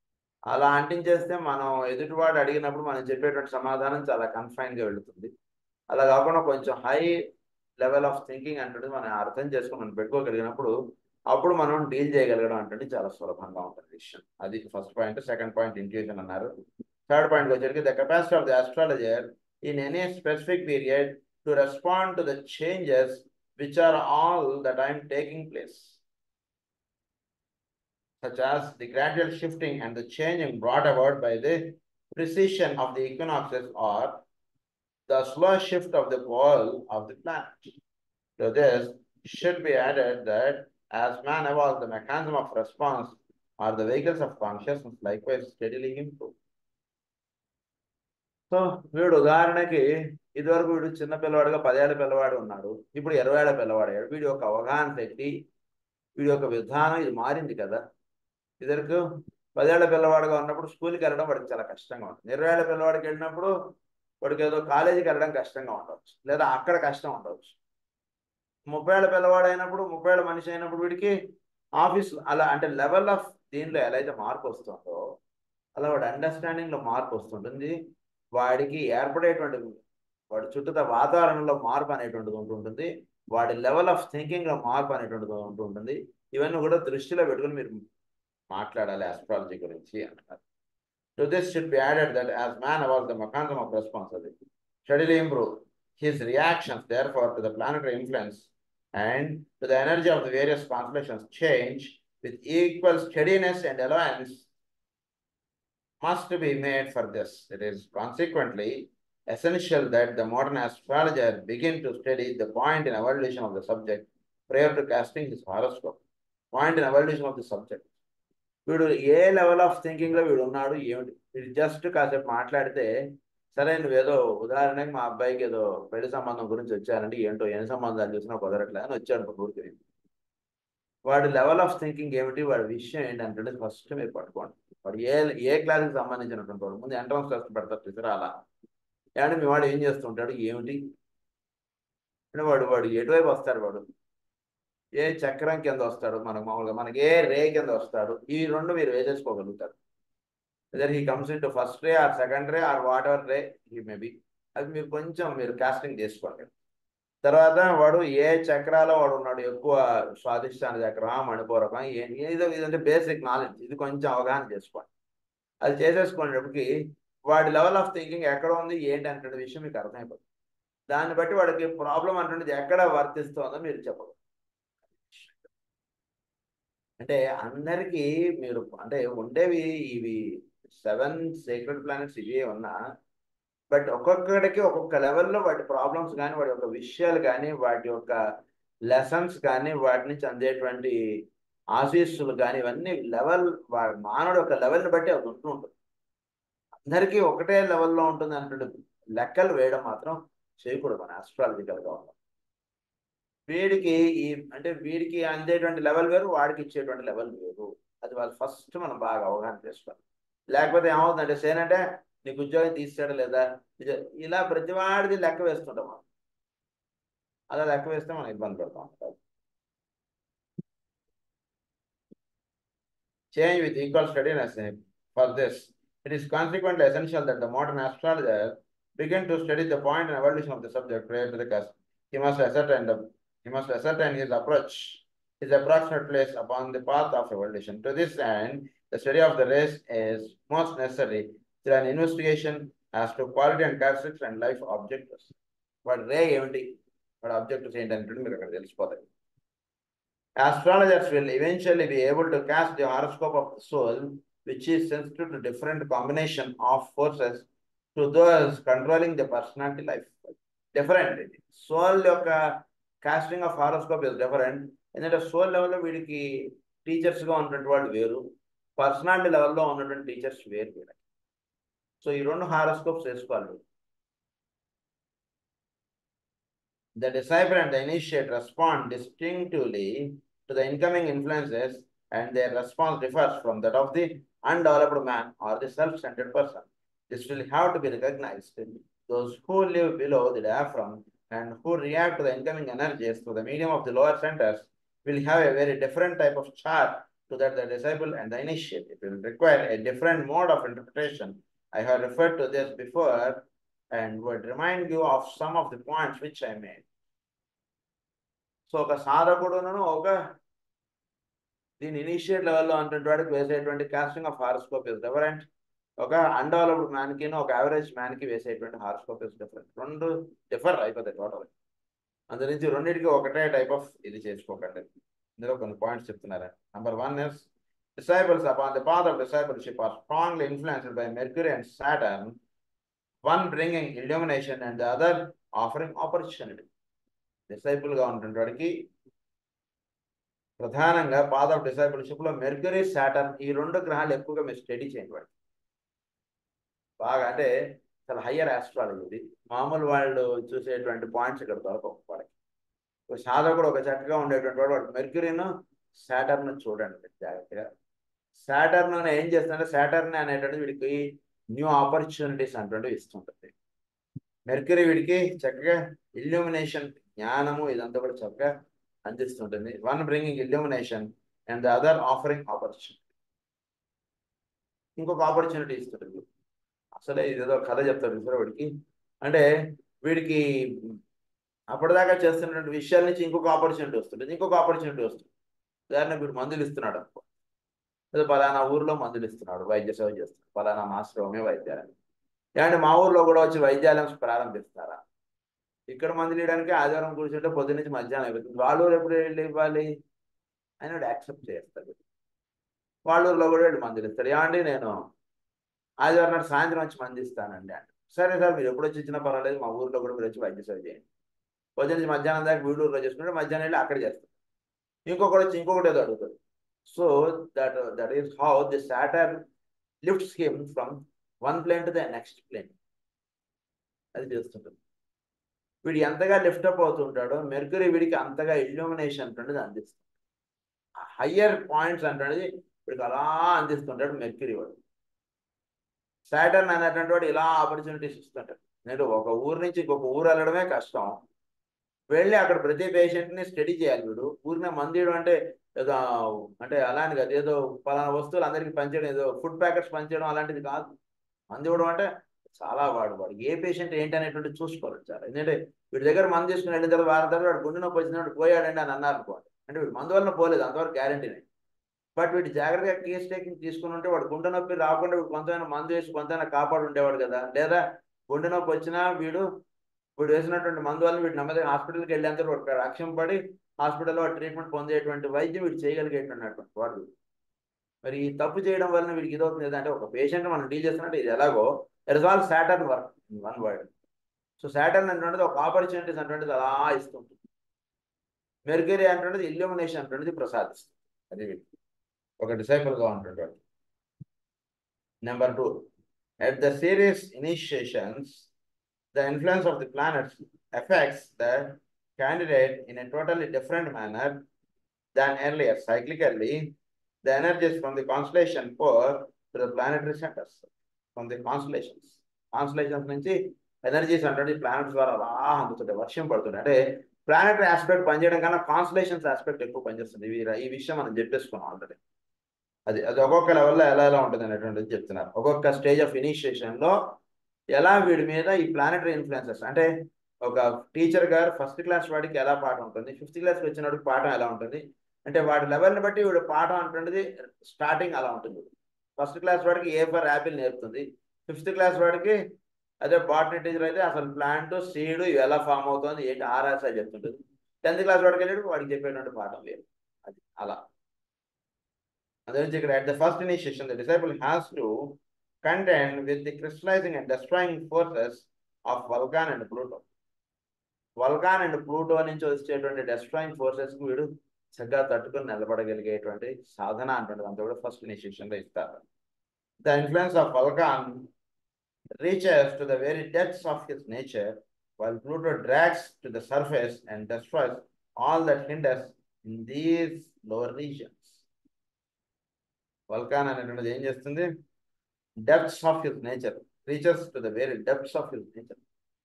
అలా అంటించేస్తే మనం ఎదుటివాడు అడిగినప్పుడు మనం చెప్పేటువంటి సమాధానం చాలా కన్ఫైన్ గా వెళుతుంది అలా కాకుండా కొంచెం హై లెవెల్ ఆఫ్ థింకింగ్ అంటే మనం అర్థం చేసుకుని మనం పెట్టుకోగలిగినప్పుడు అప్పుడు మనం డీల్ చేయగలగడం అంటే చాలా సులభంగా ఉంటుంది విషయం అది first point second point intuition అన్నారు థర్డ్ పాయింట్ వచ్చేసరికి the capacity of the astrologer in any specific period to respond to the changes which are all the time taking place such as the gradual shifting and the changing brought about by the precession of the equinoxes or the slow shift of the pole of the planet. To this should be added that as man evolves, the mechanism of response or the vehicles of consciousness likewise steadily improve. So వీడు ఉదాహరణకి ఇదివరకు వీడు చిన్న పిల్లవాడుగా పదేళ్ల పిల్లవాడు ఉన్నాడు ఇప్పుడు ఇరవై ఏళ్ళ పిల్లవాడు అయ్యాడు వీడి యొక్క అవగాహన శక్తి వీడి యొక్క విధానం ఇది మారింది కదా ఇద్దరికి పదేళ్ల పిల్లవాడుగా ఉన్నప్పుడు స్కూల్కి వెళ్ళడం వాడికి చాలా కష్టంగా ఉంటుంది ఇరవై ఏళ్ళ పిల్లవాడికి వెళ్ళినప్పుడు వాడికి ఏదో కాలేజీకి వెళ్ళడం కష్టంగా ఉండవచ్చు లేదా అక్కడ కష్టం ఉండవచ్చు ముప్పై ఏళ్ళ పిల్లవాడు అయినప్పుడు ముప్పై ఏళ్ళ మనిషి అయినప్పుడు వీడికి ఆఫీస్ అలా అంటే లెవెల్ ఆఫ్ దీనిలో ఎలా అయితే మార్పు వస్తుందో అలా వాడి అండర్స్టాండింగ్లో మార్పు వస్తుంటుంది వాడికి ఏర్పడేటువంటి వాడి చుట్టూ వాతావరణంలో మార్పు అనేటువంటిది ఉంటుంటుంది వాడి లెవెల్ ఆఫ్ థింకింగ్లో మార్పు అనేటువంటిది ఉంటుంటుంది ఇవన్నీ కూడా దృష్టిలో పెట్టుకుని మీరు మాట్లాడాలి ఆస్ట్రాలజీ గురించి అంటారు to this should be added that as man evolves the mechanism of responsibility steadily improve his reactions therefore to the planetary influence and to the energy of the various constellations change with equal steadiness and allowance must be made for this. It is consequently essential that the modern astrologer begin to study the point in evolution of the subject prior to casting his horoscope. Point in evolution of the subject. వీడు ఏ level of thinking లో వీడు ఉన్నాడు ఏమిటి వీడు just కాసేపు మాట్లాడితే సరే నువ్వేదో ఉదాహరణకి మా అబ్బాయికి ఏదో పెళ్లి సంబంధం గురించి వచ్చానంటే ఏంటో ఎన్ని సంబంధాలు చూసినా కుదరట్లే అని వచ్చాడు ఊరికి వాడి లెవెల్ ఆఫ్ థింకింగ్ ఏమిటి వాడి విషయం ఏంటంటే ఫస్ట్ మీరు పట్టుకోండి వాడు ఏ ఏ క్లాస్కి సంబంధించినటువంటి వాడు ముందు ఎంట్రన్స్ టెస్ట్ పెడతారు టీచర్ అలా ఏమంటే మీ వాడు ఏం చేస్తుంటాడు ఏమిటి అంటే వాడు వాడు ఎటువైపు వస్తాడు వాడు ఏ చక్రం కింద వస్తాడు మనకు మామూలుగా మనకి ఏ రే కింద వస్తాడు ఈ రెండు మీరు వేసేసుకోగలుగుతారు whether he comes in to first row or second row or whatever row he maybe అది మీరు కొంచెం మీరు కాస్టింగ్ చేసుకోండి తర్వాత వాడు ఏ చక్రాలో వాడు ఉన్నాడు ఎక్కువ స్వాదిష్టాన చక్రం మణిపూరకం ఏదో ఇదంటే బేసిక్ నాలెడ్జ్ ఇది కొంచెం అవగాహన చేసుకోండి అది చేసేసుకునేటప్పటికి వాడి లెవెల్ ఆఫ్ థింకింగ్ ఎక్కడ ఉంది ఏంటి అంటే విషయం మీకు అర్థమైపోతుంది దాన్ని బట్టి వాడికి ప్రాబ్లం అంటున్నది ఎక్కడ వర్తిస్తుందో మీరు చెప్పగలరు అంటే అందరికీ మీరు అంటే ఉండేవి ఇవి సెవెన్ సీక్రెట్ ప్లానెట్స్ ఇవే ఉన్నా బట్ ఒక్కొక్కడికి ఒక్కొక్క లెవెల్లో వాటి ప్రాబ్లమ్స్ కానీ వాటి యొక్క విషయాలు కానీ వాటి యొక్క లెసన్స్ కానీ వాటి నుంచి అందేటువంటి ఆశీస్సులు కానీ ఇవన్నీ లెవెల్ మానవుడు యొక్క లెవెల్ని బట్టి అది ఉంటూ ఉంటుంది అందరికీ ఒకటే లెవెల్లో ఉంటుంది అంటే లెక్కలు వేయడం మాత్రం చేయకూడదు మన ఆస్ట్రాలజికల్గా ఉన్నాం వీడికి ఈ అంటే వీడికి అందేటువంటి లెవెల్ వేరు వాడికి ఇచ్చేటువంటి లెవెల్ వేరు అది వాళ్ళు ఫస్ట్ మనం బాగా అవగాహన చేసుకోవాలి లేకపోతే ఏమవుతుందంటే సేనంటే నీకు ఉద్యోగం తీసాడు లేదా ఇలా ప్రతి వాడిది లెక్క వేస్తుంటాం మనం అలా లెక్క వేస్తే మనం ఇబ్బంది పడతాం change with equal steadiness for this it is consequently essential that the modern astrologer begin to study the point and evolution of the subject prior to the cast. He must ascertain the he must ascertain his approach, his approximate place upon the path of evolution. To this end, the study of the race is most necessary through an investigation as to quality and characteristics and life objectives. వాడి రే ఏమిటి వాడి objectives ఏంటంటే మీరు అక్కడ తెలిసిపోతాయి Astrologers will eventually be able to cast the horoscope of the soul, which is sensitive to different combination of forces to those controlling the personality life. Different. Soul యొక్క casting of horoscope is different ఎందుకంటే soul లెవెల్లో వీడికి టీచర్స్గా ఉన్నటువంటి వాళ్ళు వేరు personality లెవెల్లో ఉన్నటువంటి teachers వేరు వీళ్ళకి సో ఈ రెండు హారోస్కోప్స్ వేసుకోవాలి The disciple and the initiate respond distinctively to the incoming influences and their response differs from that of the undeveloped man or the self-centered person. This will have to be recognized. Those who live below the diaphragm and who react to the incoming energies through the medium of the lower centers will have a very different type of chart to that the disciple and the initiate. It will require a different mode of interpretation. I have referred to this before and would remind you of some of the points which I made. So ఒక సాధకుడును ఒక దీని initiate లెవెల్లో అంటే వాడికి వేసేటువంటి casting of horoscope is different ఒక undeveloped మ్యాన్కి ఒక యావరేజ్ మ్యాన్కి వేసేటువంటి హారోస్కోప్ ఇస్ డిఫరెంట్ రెండు డిఫర్ అయిపోతాయి టోటల్ అందు నుంచి రెండింటికి ఒకటే టైప్ ఆఫ్ ఇది చేసుకోకండి ఇందులో కొన్ని పాయింట్స్ చెప్తున్నారు number one is disciples upon the path of discipleship are strongly influenced by Mercury and Saturn, one bringing illumination and the other offering opportunity. Disciple గా ఉన్నటువంటి వాడికి ప్రధానంగా పాత్ ఆఫ్ డిసైపుల్షిప్ లో మెర్క్యూరీ సాటర్న్ ఈ రెండు గ్రహాలు ఎక్కువగా మీరు స్టడీ చేయండి వాడికి బాగా అంటే చాలా హయ్యర్ ఆస్ట్రాలజీ ఇది మామూలు వాళ్ళు చూసేటువంటి పాయింట్స్ ఇక్కడ దొరకవు వాడికి ఒక సాధకుడు ఒక చక్కగా ఉండేటువంటి వాడు వాడు మెర్క్యూరీను సాటర్న్ చూడండి జాగ్రత్తగా సాటర్న్ ఏం చేస్తుందంటే సాటర్న్ అనేటువంటి వీడికి న్యూ ఆపర్చునిటీస్ అటువంటివి ఇస్తుంటుంది మెర్క్యూరీ వీడికి చక్కగా ఇల్యూమినేషన్ జ్ఞానము ఇదంతా కూడా చక్కగా అందిస్తుంటుంది one bringing illumination and the other offering opportunity ఇంకొక ఆపర్చునిటీ ఇస్తుంటుంది అసలే ఇదేదో కథ చెప్తాడు చూసారా వీడికి అంటే వీడికి అప్పటిదాకా చేస్తున్నటువంటి విషయాల నుంచి ఇంకొక ఆపర్చునిటీ వస్తుంది ఇంకొక ఆపర్చునిటీ వస్తుంది ఉదాహరణ వీడు మందులు ఇస్తున్నాడు అనుకో ఏదో పలానా ఊర్లో మందులు ఇస్తున్నాడు వైద్య సేవ చేస్తున్నాడు పలానా మాస్టర్మే వైద్యాలయం ఏమంటే మా ఊర్లో కూడా వచ్చి వైద్యాలయం ప్రారంభిస్తారా ఇక్కడ మందులు ఇవ్వడానికి ఆదివారం కూర్చుంటే పొద్దు నుంచి మధ్యాహ్నం అయిపోతుంది వాళ్ళ ఊరు ఎప్పుడు వెళ్ళి ఇవ్వాలి అని వాడు యాక్సెప్ట్ చేస్తాడు వాళ్ళ ఊర్లో కూడా వెళ్ళి మందులు ఇస్తాడు ఏమండి నేను ఆదివారం నాడు సాయంత్రం వచ్చి మంది ఇస్తానండి అంటే సరే సార్ మీరు ఎప్పుడు వచ్చి ఇచ్చినా పర్వాలేదు మా ఊర్లో కూడా మీరు వచ్చి వైద్య సేవ చేయండి పొద్దు నుంచి మధ్యాహ్నం దాకా వీడూరులో చేసుకుంటే మధ్యాహ్నం వెళ్ళి అక్కడ చేస్తాడు ఇంకొకటి వచ్చి ఇంకొకటి ఏదో అడుగుతాడు so that that is how the Saturn lifts him from one plane to the next plane అది చేస్తుంటుంది వీడు ఎంతగా లిఫ్ట్ అప్ అవుతుంటాడో మెర్క్యూరీ వీడికి అంతగా ఇల్యూమినేషన్ అంటున్నది అందిస్తుంది హయ్యర్ పాయింట్స్ అంటున్నది వీడికి అలా అందిస్తుంటాడు మెర్క్యూరీ వాడు సాటర్న్ అనేటువంటి వాడు ఇలా ఆపర్చునిటీస్ ఇస్తుంటాడు నేను ఒక ఊరు నుంచి ఇంకొక ఊరు వెళ్ళడమే కష్టం వెళ్ళి అక్కడ ప్రతి పేషెంట్ని స్టడీ చేయాలి వీడు ఊరినే మందియడం అంటే ఏదో అంటే అలాంటి కాదు ఏదో పలానా వస్తువులు అందరికీ పంచడం ఏదో ఫుడ్ ప్యాకెట్స్ పంచడం అలాంటిది కాదు మంది ఇవ్వడం అంటే చాలా వాడు వాడు ఏ పేషెంట్ ఏంటి అనేటువంటి చూసుకోవాలి చాలా ఎందుకంటే వీడి దగ్గర మందు తీసుకుని వెళ్ళిన తర్వాత వారం తర్వాత వాడు గుండె నొప్పి వచ్చినప్పుడు పోయాడండి అని అన్నారు అనుకోండి అంటే వీడు మందు వల్ల పోలేదు అంతవరకు గ్యారంటీనే బట్ వీడు జాగ్రత్తగా కేస్ టేకింగ్ తీసుకుని ఉంటే వాడు గుండె నొప్పి రాకుండా వీడు కొంతైనా మందు వేసి కొంతైనా కాపాడు ఉండేవాడు కదా లేదా గుండె నొప్పి వచ్చినా వీడు వీడు వేసినటువంటి మందు వల్ల వీడు నెమ్మదిగా హాస్పిటల్కి వెళ్ళేంత వాడు రక్షణ పడి హాస్పిటల్లో ట్రీట్మెంట్ పొందేటువంటి వైద్యం వీడు చేయగలిగేటువంటి వాడు మరి ఈ తప్పు చేయడం వలన వీడికి ఇది అవుతుంది అంటే ఒక పేషెంట్ మనం డీల్ చేస్తున్నట్టు ఇది ఎలాగో it is all Saturn work one word so Saturn అంటున్నది ఒక ఆపర్చునిటీస్ అంటున్నది అలా ఇస్తుంటుంది మెర్గరీ అంటున్నది ఇల్యూమినేషన్ అంటున్నది ప్రసాదిస్తుంది అది వీడికి ఒక డిసైపుల్గా ఉంటుంటాడు number two at the serious initiations the influence of the planets effects the candidate in a totally different manner than earlier. Cyclically, the energies from the constellation pour to the planetary centers, from the constellations. Constellations నుంచి energies అంటే planets ద్వారా అలా అందుతుంటాయి వర్షం పడుతుంది అంటే planetary aspect పనిచేయడం కన్నా constellations aspect ఎక్కువ పనిచేస్తుంది ఇవి ఈ విషయం మనం చెప్పేసుకున్నాం ఆల్రెడీ అది అది ఒక్కొక్క లెవెల్లో ఎలా ఎలా ఉంటుంది అనేటువంటిది చెప్తున్నారు ఒక్కొక్క స్టేజ్ ఆఫ్ ఇనిషియేషన్లో ఎలా వీడి మీద ఈ ప్లానెటరీ ఇన్ఫ్లుయెన్సెస్ అంటే ఒక టీచర్ గారు ఫస్ట్ క్లాస్ వాడికి ఎలా పాఠం ఉంటుంది ఫిఫ్త్ క్లాస్కి వచ్చినప్పుడు పాఠం ఎలా ఉంటుంది అంటే వాడి లెవెల్ని బట్టి వీడు పాఠం అంటున్నది స్టార్టింగ్ అలా ఉంటుంది ఫస్ట్ క్లాస్ వాడికి ఏ ఫర్ యాపిల్ నేర్పుతుంది ఫిఫ్త్ క్లాస్ వాడికి అదే బాటనీ టీచర్ అయితే అసలు ప్లాంట్ సీడ్ ఇవి ఎలా ఫామ్ అవుతుంది ఏంటి ఆర్ఆర్ఎస్ఐ చెప్తుంటుంది టెన్త్ క్లాస్ వాడికి వెళ్ళి వాడికి చెప్పేటువంటి పాఠం లేదు అది అలా అదే నుంచి ఇక్కడ at the first initiation the disciple has to content with the crystallising and destroying forces of Vulcan and Pluto Vulcan and Pluto నుంచి వచ్చేటువంటి డెస్ట్రాయింగ్ ఫోర్సెస్ కి వీడు చక్కగా తట్టుకొని నిలబడగలిగేటువంటి సాధన అంటుంది అంతా కూడా ఫస్ట్ ఇనిషియేషన్ లో ఇస్తారు the influence of Vulcan reaches to the very depths of his nature while Pluto drags to the surface and destroys all that hinders in these lower regions Vulcan అనేటువంటిది ఏం చేస్తుంది depths of his nature reaches to the very depths of his nature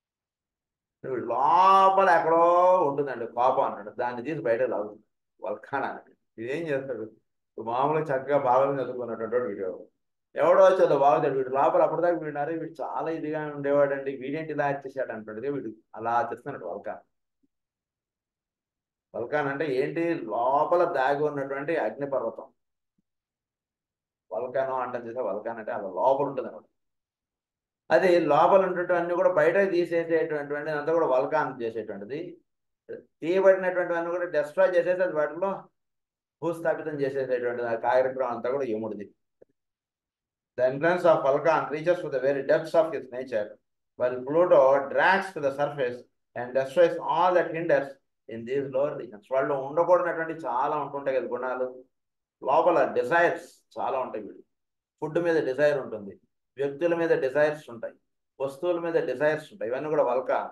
లోపల ఎక్కడో ఉంటుందండి కోపం అన్నాడు దాన్ని తీసి బయట లాగుతుంది వల్కాన్ అన్నాడు ఇదేం చేస్తాడు మామూలుగా చక్కగా బాగా చదువుకున్నటువంటి వీడు ఎవడో వచ్చేదో బాగుతాడు వీడు లోపల అప్పటిదాకా వీడినారు వీడు చాలా ఇదిగా ఉండేవాడండి వీడేంటి ఇలా వచ్చేసాడు అంటుండగా వీడు అలా తెస్తున్నాడు వల్కాన్ వల్కాన్ అంటే ఏంటి లోపల దాగి ఉన్నటువంటి అగ్నిపర్వతం వల్కాను అంటాం చేసే వల్కాన్ అంటే అలా లోపల ఉంటుంది అనమాట అది లోపల ఉన్నటువంటి కూడా బయటకు తీసేసేటువంటివన్నీ అంతా కూడా వల్కాన్ చేసేటువంటిది తీయబడినటువంటివన్నీ కూడా డెస్ట్రాయ్ చేసేసి అది వాటిలో భూస్థాపితం చేసేసేటువంటి ఆ కార్యక్రమం అంతా కూడా యముడిది The entrance of Vulcan reaches to the very depths of its nature, while Pluto drags to the surface and destroys all that hinders in these lower regions. వాళ్ళు ఉండకూడనటువంటి చాలా ఉంటుంటాయి కదా గుణాలు లోపల డిజైర్స్ చాలా ఉంటాయి వీళ్ళు ఫుడ్ మీద డిజైర్ ఉంటుంది వ్యక్తుల మీద డిజైర్స్ ఉంటాయి వస్తువుల మీద డిజైర్స్ ఉంటాయి ఇవన్నీ కూడా వల్కాన్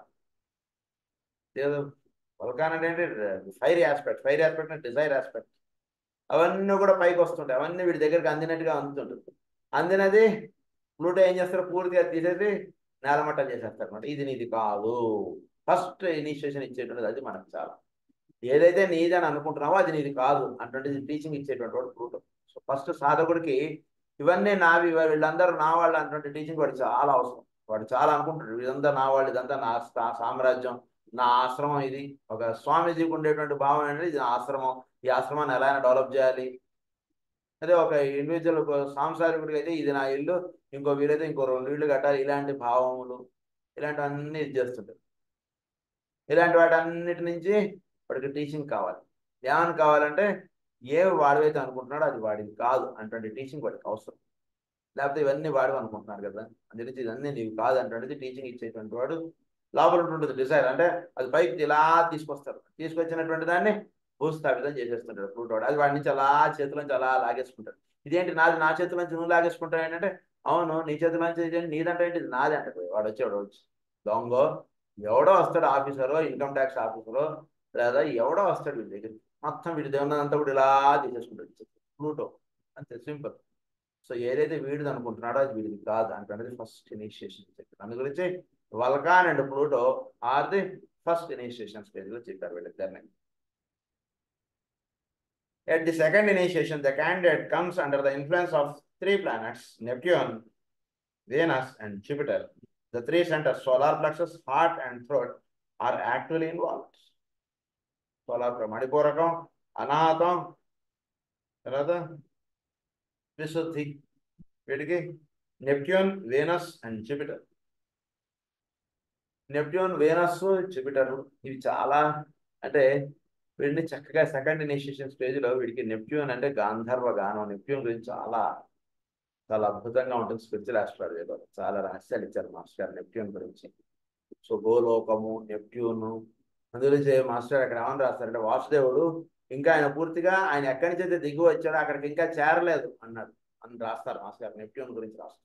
ఏదో వల్కాన్ అంటే ఏంటి ఫైర్ ఆస్పెక్ట్ ఫైర్ ఆస్పెక్ట్ అంటే డిజైర్ ఆస్పెక్ట్ అవన్నీ కూడా పైకి వస్తుంటాయి అవన్నీ వీడి దగ్గరికి అందినట్టుగా అందుతుంటుంది అందినది ప్లూటో ఏం చేస్తారు పూర్తిగా తీసేసి నేలమట్టం చేసేస్తారు అనమాట ఇది నీది కాదు ఫస్ట్ ఇనిషియేషన్ ఇచ్చేటువంటిది అది మనకు చాలా ఏదైతే నీది అని అనుకుంటున్నావో అది నీది కాదు అటువంటిది టీచింగ్ ఇచ్చేటువంటి వాడు ప్లూటో సో ఫస్ట్ సాధకుడికి ఇవన్నీ నావి వీళ్ళందరూ నా వాళ్ళు అటువంటి టీచింగ్ వాడు చాలా అవసరం వాడు చాలా అనుకుంటాడు ఇదంతా నా వాళ్ళు ఇదంతా నా సా- సామ్రాజ్యం నా ఆశ్రమం ఇది ఒక స్వామీజీకి ఉండేటువంటి భావం అనేది ఇది నా ఆశ్రమం ఈ ఆశ్రమాన్ని ఎలా అయినా డెవలప్ చేయాలి అదే ఒక ఇండివిజువల్ సాంసారికుడికి అయితే ఇది నా ఇల్లు ఇంకో వీలైతే ఇంకో రెండు ఇళ్ళు కట్టాలి ఇలాంటి భావములు ఇలాంటివన్నీ ఇది చేస్తుంటారు ఇలాంటి వాటన్నిటి నుంచి వాడికి టీచింగ్ కావాలి ఏమని కావాలంటే ఏ వాడివైతే అనుకుంటున్నాడో అది వాడికి కాదు అటువంటి టీచింగ్ వాడికి అవసరం లేకపోతే ఇవన్నీ వాడు అనుకుంటున్నాడు కదా అందుకని ఇవన్నీ నీవు కాదు అటువంటిది టీచింగ్ ఇచ్చేటువంటి వాడు లోపల ఉంటుంటుంది డిజైర్ అంటే అది పైకి ఇలా తీసుకొస్తారు తీసుకొచ్చినటువంటి దాన్ని భూస్థాపితం చేసేస్తుంటాడు ఫ్రూట్ వాడు అది వాడి నుంచి అలా చేతిలోంచి అలా లాగేసుకుంటాడు ఇదేంటి నాది నా చేతిలోంచి నువ్వు లాగేసుకుంటావు ఏంటంటే అవును నీ చేతిలోంచి ఇదేంటి నీదంటే ఏంటి ఇది నాది అంటే వాడు వచ్చాడు వచ్చి దొంగ ఎవడో వస్తాడు ఆఫీసరో ఇన్కమ్ ట్యాక్స్ ఆఫీసరో లేదా ఎవడో వస్తాడు వీడి దగ్గరికి మొత్తం వీడి దేవునంతా కూడా ఇలా తీసేసుకుంటాడు ఫ్లూటో అంతే సింపుల్ సో ఏదైతే వీడిది అనుకుంటున్నాడో అది వీడిది కాదు అంటే ఫస్ట్ ఇనిషియేషన్ చెప్పారు అందు గురించి Vulcan and Pluto are the first initiation stage లో చెప్పారు వీళ్ళిద్దరిని At the second initiation, the candidate comes under the influence of three planets, Neptune, Venus, and Jupiter. The three centers, solar plexus, heart, and throat, are actively involved. Solar మణిపూరకం అనాథం తర్వాత విశుద్ధి వీటికి Neptune Venus and Jupiter Neptune Venus Jupiter ఇవి చాలా అంటే వీడిని చక్కగా second initiation stage లో వీడికి నెప్ట్యూన్ అంటే గాంధర్వ గానం నెప్ట్యూన్ గురించి చాలా చాలా అద్భుతంగా ఉంటుంది స్పిరిచువల్ ఆస్ట్రాలజీలో చాలా రహస్యాలు ఇచ్చారు మాస్టర్ గారు నెప్ట్యూన్ గురించి సో గోలోకము నెప్ట్యూన్ అందుగురించి మాస్టర్ అక్కడ ఏమని రాస్తారంటే వాసుదేవుడు ఇంకా ఆయన పూర్తిగా ఆయన ఎక్కడి నుంచి అయితే దిగి వచ్చాడో అక్కడికి ఇంకా చేరలేదు అన్నాడు అని రాస్తారు మాస్టర్ గారు నెప్ట్యూన్ గురించి రాస్తారు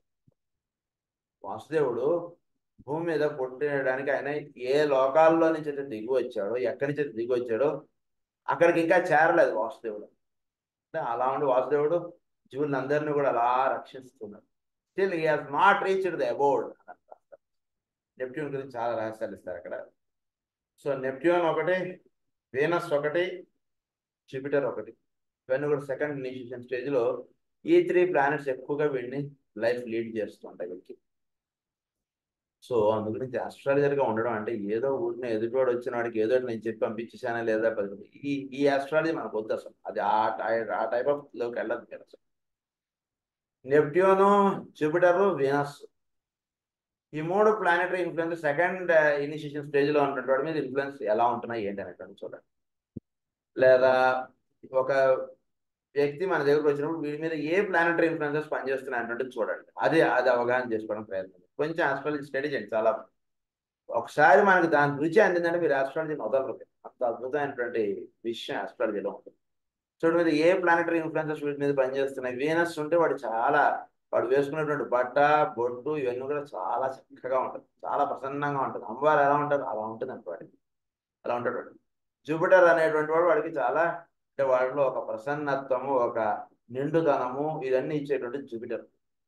వాసుదేవుడు భూమి మీద పుట్టడానికి ఆయన ఏ లోకాల్లో నుంచి అయితే దిగి వచ్చాడో ఎక్కడి నుంచి అయితే దిగి వచ్చాడో అక్కడికి ఇంకా చేరలేదు వాసుదేవుడు అంటే అలా ఉండి వాసుదేవుడు జీవులను అందరినీ కూడా అలా రక్షిస్తున్నాడు still he has not reached the abode Neptune గురించి చాలా రహస్యాలు ఇస్తారు అక్కడ సో నెప్ట్యూన్ ఒకటి వీనస్ ఒకటి జూపిటర్ ఒకటి ఇవన్నీ కూడా సెకండ్ ఇనిషియేషన్ స్టేజ్లో ఈ త్రీ ప్లానెట్స్ ఎక్కువగా వీడిని లైఫ్ లీడ్ చేస్తుంటాయి వీళ్ళకి సో అందు గురించి ఆస్ట్రాలజర్గా ఉండడం అంటే ఏదో ఊరిని ఎదుటివాడు వచ్చిన వాడికి ఏదో ఒకటి నేను చెప్పి పంపించేసానా లేదా పది ఈ ఈ ఆస్ట్రాలజీ మనకు వద్దు అసలు అది ఆ టై- ఆ టైప్ ఆఫ్ లోకి వెళ్ళదు మీరు అసలు నెప్ట్యూను జూపిటర్ వీనస్ ఈ మూడు ప్లానెటరీ ఇన్ఫ్లుయెన్స్ సెకండ్ ఇనిషియేషన్ స్టేజ్లో ఉన్నటువంటి వాడి మీద ఇన్ఫ్లుయెన్స్ ఎలా ఉంటున్నాయి ఏంటి అనేటువంటి చూడండి లేదా ఒక వ్యక్తి మన దగ్గరకు వచ్చినప్పుడు వీడి మీద ఏ ప్లానెటరీ ఇన్ఫ్లుయెన్సెస్ పనిచేస్తున్నాయి అనేటువంటిది చూడండి అది అది అవగాహన చేసుకోవడం ప్రయత్నం కొంచెం ఆస్ట్రాలజీ స్టడీ చేయండి చాలా ఒకసారి మనకి దాని రుచి అందిందంటే మీరు ఆస్ట్రాలజీని వదలరు అంత అద్భుతమైనటువంటి విషయం ఆస్ట్రాలజీలో ఉంటుంది చూడు మీద ఏ ప్లానెటరీ ఇన్ఫ్లుయెన్సెస్ వీటి మీద పనిచేస్తున్నాయి వీనస్ ఉంటే వాడు చాలా వాడు వేసుకున్నటువంటి బట్ట బొట్టు ఇవన్నీ కూడా చాలా చక్కగా ఉంటుంది చాలా ప్రసన్నంగా ఉంటుంది అమ్మవారు ఎలా ఉంటారు అలా ఉంటుంది అంటే వాడికి అలా ఉంటాడు వాడు జూపిటర్ అనేటువంటి వాడు వాడికి చాలా అంటే వాడిలో ఒక ప్రసన్నత్వము ఒక నిండుదనము ఇవన్నీ ఇచ్చేటువంటి జూపిటర్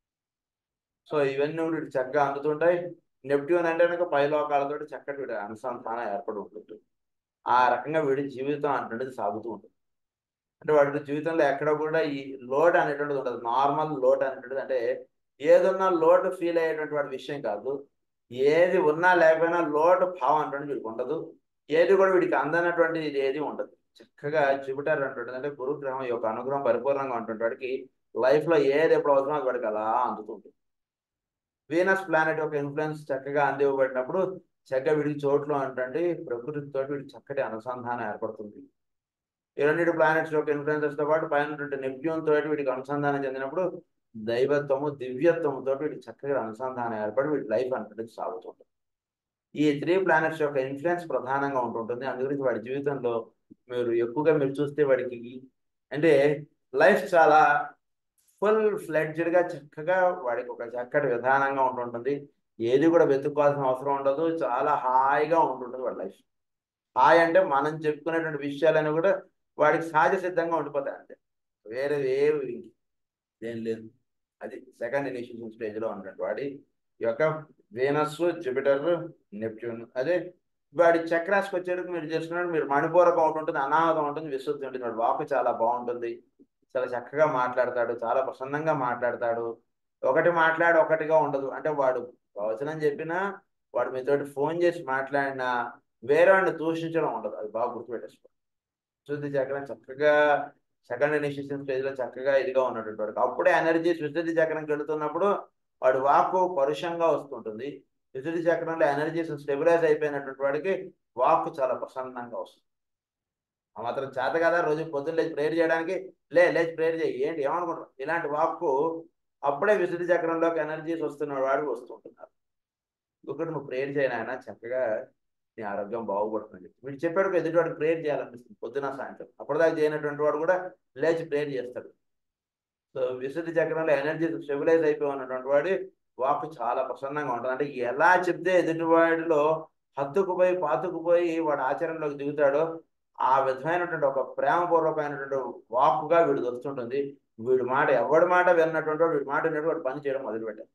సో ఇవన్నీ కూడా వీడికి చక్కగా అందుతుంటాయి నెప్ట్యూన్ అంటే కనుక పైలోకాలతో చక్కటి వీడి అనుసంధానం ఏర్పడి ఉంటుంది ఆ రకంగా వీడి జీవితం అటువంటిది సాగుతూ ఉంటుంది అంటే వాడి జీవితంలో ఎక్కడ కూడా ఈ లోడ్ అనేటువంటిది ఉండదు నార్మల్ లోడ్ అనేటువంటిది అంటే ఏదున్నా లోడ్ ఫీల్ అయ్యేటువంటి వాడి విషయం కాదు ఏది ఉన్నా లేకపోయినా లోడ్ భావం అనేటువంటి వీడికి ఉండదు ఏది కూడా వీడికి అందనటువంటి ఇది ఏది ఉండదు చక్కగా జూపిటర్ అంటుంటుంది అంటే గురుగ్రహం యొక్క అనుగ్రహం పరిపూర్ణంగా ఉంటుంది వాడికి లైఫ్ లో ఏది ఎప్పుడు అవసరమో అది వాడికి అలా అందుతుంటుంది వీనస్ ప్లానెట్ యొక్క ఇన్ఫ్లుయెన్స్ చక్కగా అందివ్వబడినప్పుడు చక్కగా వీడికి చోట్లు అంటే ప్రకృతితో వీడికి చక్కటి అనుసంధానం ఏర్పడుతుంది ఈ రెండింటి ప్లానెట్స్ యొక్క ఇన్ఫ్లుయెన్సెస్ తో పాటు పైన ఉన్నటువంటి నెప్ట్యూన్ తోటి వీడికి అనుసంధానం చెందినప్పుడు దైవత్వము దివ్యత్వముతో వీడికి చక్కగా అనుసంధానం ఏర్పడి వీడి లైఫ్ అనేది సాగుతుంటుంది ఈ త్రీ ప్లానెట్స్ యొక్క ఇన్ఫ్లుయెన్స్ ప్రధానంగా ఉంటుంటుంది అందు గురించి వాడి జీవితంలో మీరు ఎక్కువగా మీరు చూస్తే వాడికి అంటే లైఫ్ చాలా ఫుల్ ఫ్లెడ్జ్డ్ గా చక్కగా వాడికి ఒక చక్కటి విధానంగా ఉంటుంటుంది ఏది కూడా వెతుక్కోవాల్సిన అవసరం ఉండదు చాలా హాయిగా ఉంటుంటుంది వాడి లైఫ్ హాయ్ అంటే మనం చెప్పుకునేటువంటి విషయాలను కూడా వాడికి సహజ సిద్ధంగా ఉండిపోతాయి అంతే వేరే ఏవి ఏం లేదు అది సెకండ్ ఇనిషియేషన్ స్టేజ్ లో ఉన్నటువంటి వాడి యొక్క వీనస్ జూపిటర్ నెప్ట్యూన్ అదే వాడి చక్రాస్కి వచ్చేందుకు మీరు చేసుకున్నట్టు మీరు మణిపూరకం ఒకటి ఉంటుంది అనాహతం ఉంటుంది విశుద్ధి ఉంటుంది వాడి వాక్ చాలా బాగుంటుంది చాలా చక్కగా మాట్లాడతాడు చాలా ప్రసన్నంగా మాట్లాడతాడు ఒకటి మాట్లాడి ఒకటిగా ఉండదు అంటే వాడు ప్రవచనం చెప్పినా వాడు మీతోటి ఫోన్ చేసి మాట్లాడినా వేరే వాడిని దూషించడం ఉండదు అది బాగా గుర్తుపెట్టేసుకో శుద్ధి చక్రం చక్కగా సెకండ్ ఇనిషియేషన్ స్టేజ్ లో చక్కగా ఇదిగా ఉన్నటువంటి వాడికి అప్పుడే ఎనర్జీ విశుద్ధి చక్రంకి వెళుతున్నప్పుడు వాడి వాక్కు పరుషంగా వస్తుంటుంది విశుద్ధి చక్రంలో ఎనర్జీస్ స్టెబిలైజ్ అయిపోయినటువంటి వాడికి వాక్కు చాలా ప్రసన్నంగా వస్తుంది ఆ మాత్రం చేత కదా రోజు పొద్దున్న లేచి ప్రేయర్ చేయడానికి లే లేచి ప్రేయర్ చేయి ఏంటి ఏమనుకుంటారు ఇలాంటి వాక్కు అప్పుడే విశుద్ధి చక్రంలోకి ఎనర్జీస్ వస్తున్న వాడు వస్తుంటున్నారు ఒకటి నువ్వు ప్రేయర్ చేయను ఆయన చక్కగా నీ ఆరోగ్యం బాగుపడుతుంది వీడు చెప్పాడు ఎదుటి వాడికి ప్రేయర్ చేయాలనిపిస్తుంది పొద్దున సాయంత్రం అప్పటిదాకా చేయనటువంటి వాడు కూడా లేచి ప్రేయర్ చేస్తాడు సో విశుద్ధి చక్రంలో ఎనర్జీ స్టెబిలైజ్ అయిపోయి ఉన్నటువంటి వాడి వాక్ చాలా ప్రసన్నంగా ఉంటుంది అంటే ఎలా చెప్తే ఎదుటి వాడిలో హత్తుకుపోయి పాతుకుపోయి వాడు ఆచరణలోకి దిగుతాడో ఆ విధమైనటువంటి ఒక ప్రేమపూర్వకమైనటువంటి వాక్కుగా వీడు వస్తుంటుంది వీడి మాట ఎవడి మాట విన్నటువంటి వాడు వీడి మాట విన్నట్టు వాడు పని చేయడం మొదలుపెట్టారు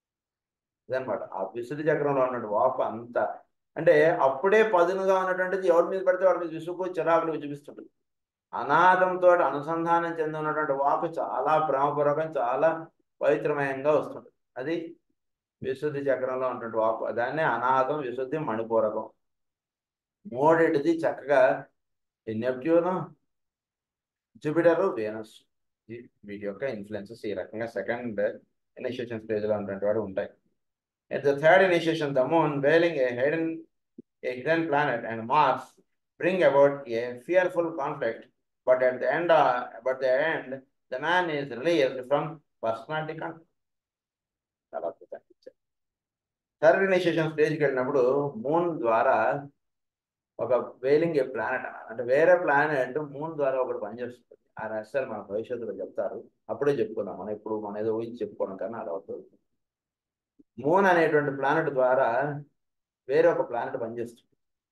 ఇదనమాట ఆ విశుద్ధి చక్రంలో ఉన్నటువంటి వాక్ అంత అంటే అప్పుడే పదునుగా ఉన్నటువంటిది ఎవరి మీద పడితే వాడి మీద విసుగు చిరాకులు చూపిస్తుంటుంది అనాథంతో అనుసంధానం చెంది ఉన్నటువంటి వాకు చాలా ప్రేమపూర్వకం చాలా పవిత్రమయంగా వస్తుంది అది విశుద్ధి చక్రంలో ఉన్నటువంటి వాకు దాన్నే అనాథం విశుద్ధి మణిపూరకం మూడింటిది చక్కగా ఈ నెప్ట్యూన్ జూపిటర్ వీనస్ వీటి యొక్క ఇన్ఫ్లుయెన్సెస్ ఈ రకంగా సెకండ్ ఇనిషియేషన్ స్టేజ్ లో ఉన్నటువంటి వాడు ఉంటాయి At the third initiation, the moon, veiling a hidden, a hidden planet, and Mars bring about a fearful conflict. But at the end, uh, but the end, the man is released from personality conflict. చాలా అద్భుతంగా ఇచ్చారు third initiation స్టేజ్కి వెళ్ళినప్పుడు moon ద్వారా ఒక వేలింగ్ ఏ planet అన్నారు అంటే వేరే ప్లానెట్ మూన్ ద్వారా ఒకటి పనిచేస్తుంది ఆ రహస్యాలు మన భవిష్యత్తులో చెప్తారు అప్పుడే చెప్పుకుందాం మనం ఇప్పుడు మన ఏదో ఊహించి చెప్పుకోవడం కన్నా అది అవుతుంది మూన్ అనేటువంటి ప్లానెట్ ద్వారా వేరే ఒక ప్లానెట్ పనిచేస్తుంది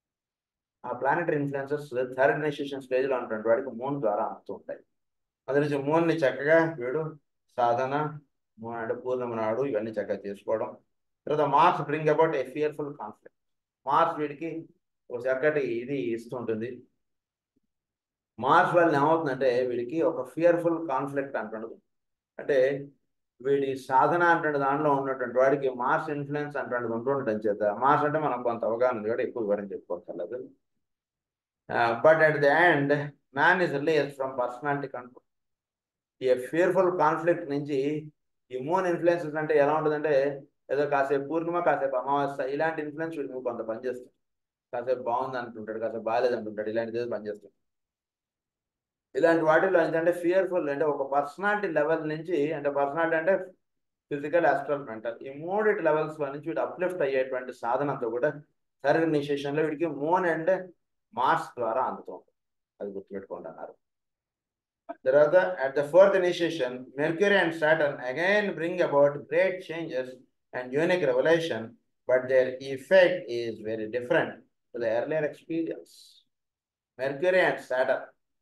ఆ ప్లానెటరీ ఇన్ఫ్లుయెన్సెస్ థర్డ్ ఇనిషియేషన్ స్టేజ్లో ఉన్నటువంటి వాడికి మూన్ ద్వారా అందుతూ ఉంటాయి అదే నుంచి మూన్ని చక్కగా వీడు సాధన మూన్ అంటే పూర్ణిమ నాడు ఇవన్నీ చక్కగా చేసుకోవడం తర్వాత Mars bring about a fearful conflict Mars వీడికి ఒక చక్కటి ఇది ఇస్తుంటుంది మార్స్ వల్ల ఏమవుతుందంటే వీడికి ఒక ఫియర్ఫుల్ కాన్ఫ్లిక్ట్ అంటున్నది అంటే వీడి సాధన అంటే దాంట్లో ఉన్నటువంటి వాడికి మార్స్ ఇన్ఫ్లుయెన్స్ అంటే ఉంటుండటం చేత మార్స్ అంటే మనకు కొంత అవగాహన ఉంది కూడా ఎక్కువ వివరం చెప్పుకోగలదు but at the end man is release from personality control ఈ ఫియర్ఫుల్ కాన్ఫ్లిక్ట్ నుంచి ఈ మూన్ ఇన్ఫ్లుయెన్సెస్ అంటే ఎలా ఉంటుందంటే ఏదో కాసేపు పూర్ణిమ కాసేపు అమావాస్య ఇలాంటి ఇన్ఫ్లుయెన్స్ వీడికి కొంత పనిచేస్తుంది కాసేపు బాగుంది అంటుంటాడు కాసేపు బాగాలేదు అంటుంటాడు ఇలాంటిది ఏదో పనిచేస్తుంది ఇలాంటి వాటిలో ఏంటంటే ఫియర్ఫుల్ అంటే ఒక పర్సనాలిటీ లెవెల్ నుంచి అంటే పర్సనాలిటీ అంటే ఫిజికల్ ఆస్ట్రల్ మెంటల్ ఈ మూడిటి లెవెల్స్ లో నుంచి వీడు అప్లిఫ్ట్ అయ్యేటువంటి సాధనంతో కూడా థర్డ్ ఇనిషియేషన్ లో వీడికి మూన్ అండ్ మార్స్ ద్వారా అందుతుంది అది గుర్తుపెట్టుకుంటున్నారు తర్వాత at the fourth initiation Mercury and Saturn again bring about great changes and unique revolution but their effect is very different to the earlier experience Mercury and Saturn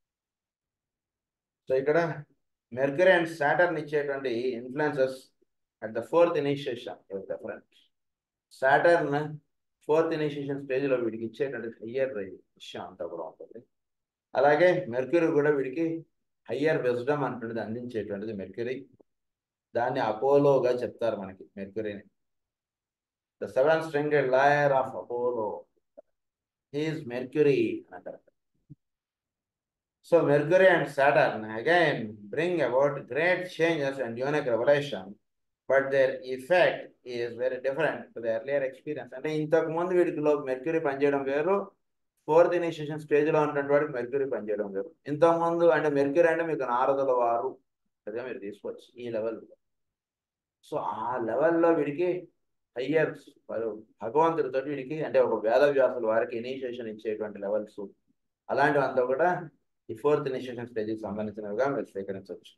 so ఇక్కడ Mercury and Saturn ఇచ్చేటువంటి influences at the fourth initiation is different Saturn fourth initiation స్టేజ్లో వీడికి ఇచ్చేటువంటి higher విషయం అంతా కూడా ఉంటుంది అలాగే మెర్క్యూరీ కూడా వీడికి హయ్యర్ విజ్డమ్ అంటున్నది అందించేటువంటిది మెర్క్యూరీ దాన్ని అపోలోగా చెప్తారు మనకి మెర్క్యూరీని the seven stringed lyre of Apollo is Mercury అని అంటారు So Mercury and Saturn again bring about great changes and unique revelation, but their effect is very different to the earlier experience. అంటే ఇంతకు ముందు వీడికి లో మెర్క్యూరీ పనిచేయడం వేరు fourth initiation stage లో ఉన్నటువంటి వాడికి మెర్క్యూరీ పనిచేయడం వేరు ఇంతకు ముందు అంటే మెర్క్యూరీ అంటే మీకు నారదుల వారు అదే మీరు తీసుకోవచ్చు ఈ లెవెల్ సో ఆ లెవెల్లో వీడికి హయ్యర్ భగవంతుడితో వీడికి అంటే ఒక వేద వ్యాసుల వారికి ఇనిషియేషన్ ఇచ్చేటువంటి లెవెల్స్ అలాంటివంతా కూడా ఈ ఫోర్త్ ఇనిషియేషన్ స్టేజ్కి సంబంధించినవిగా మీరు స్వీకరించవచ్చు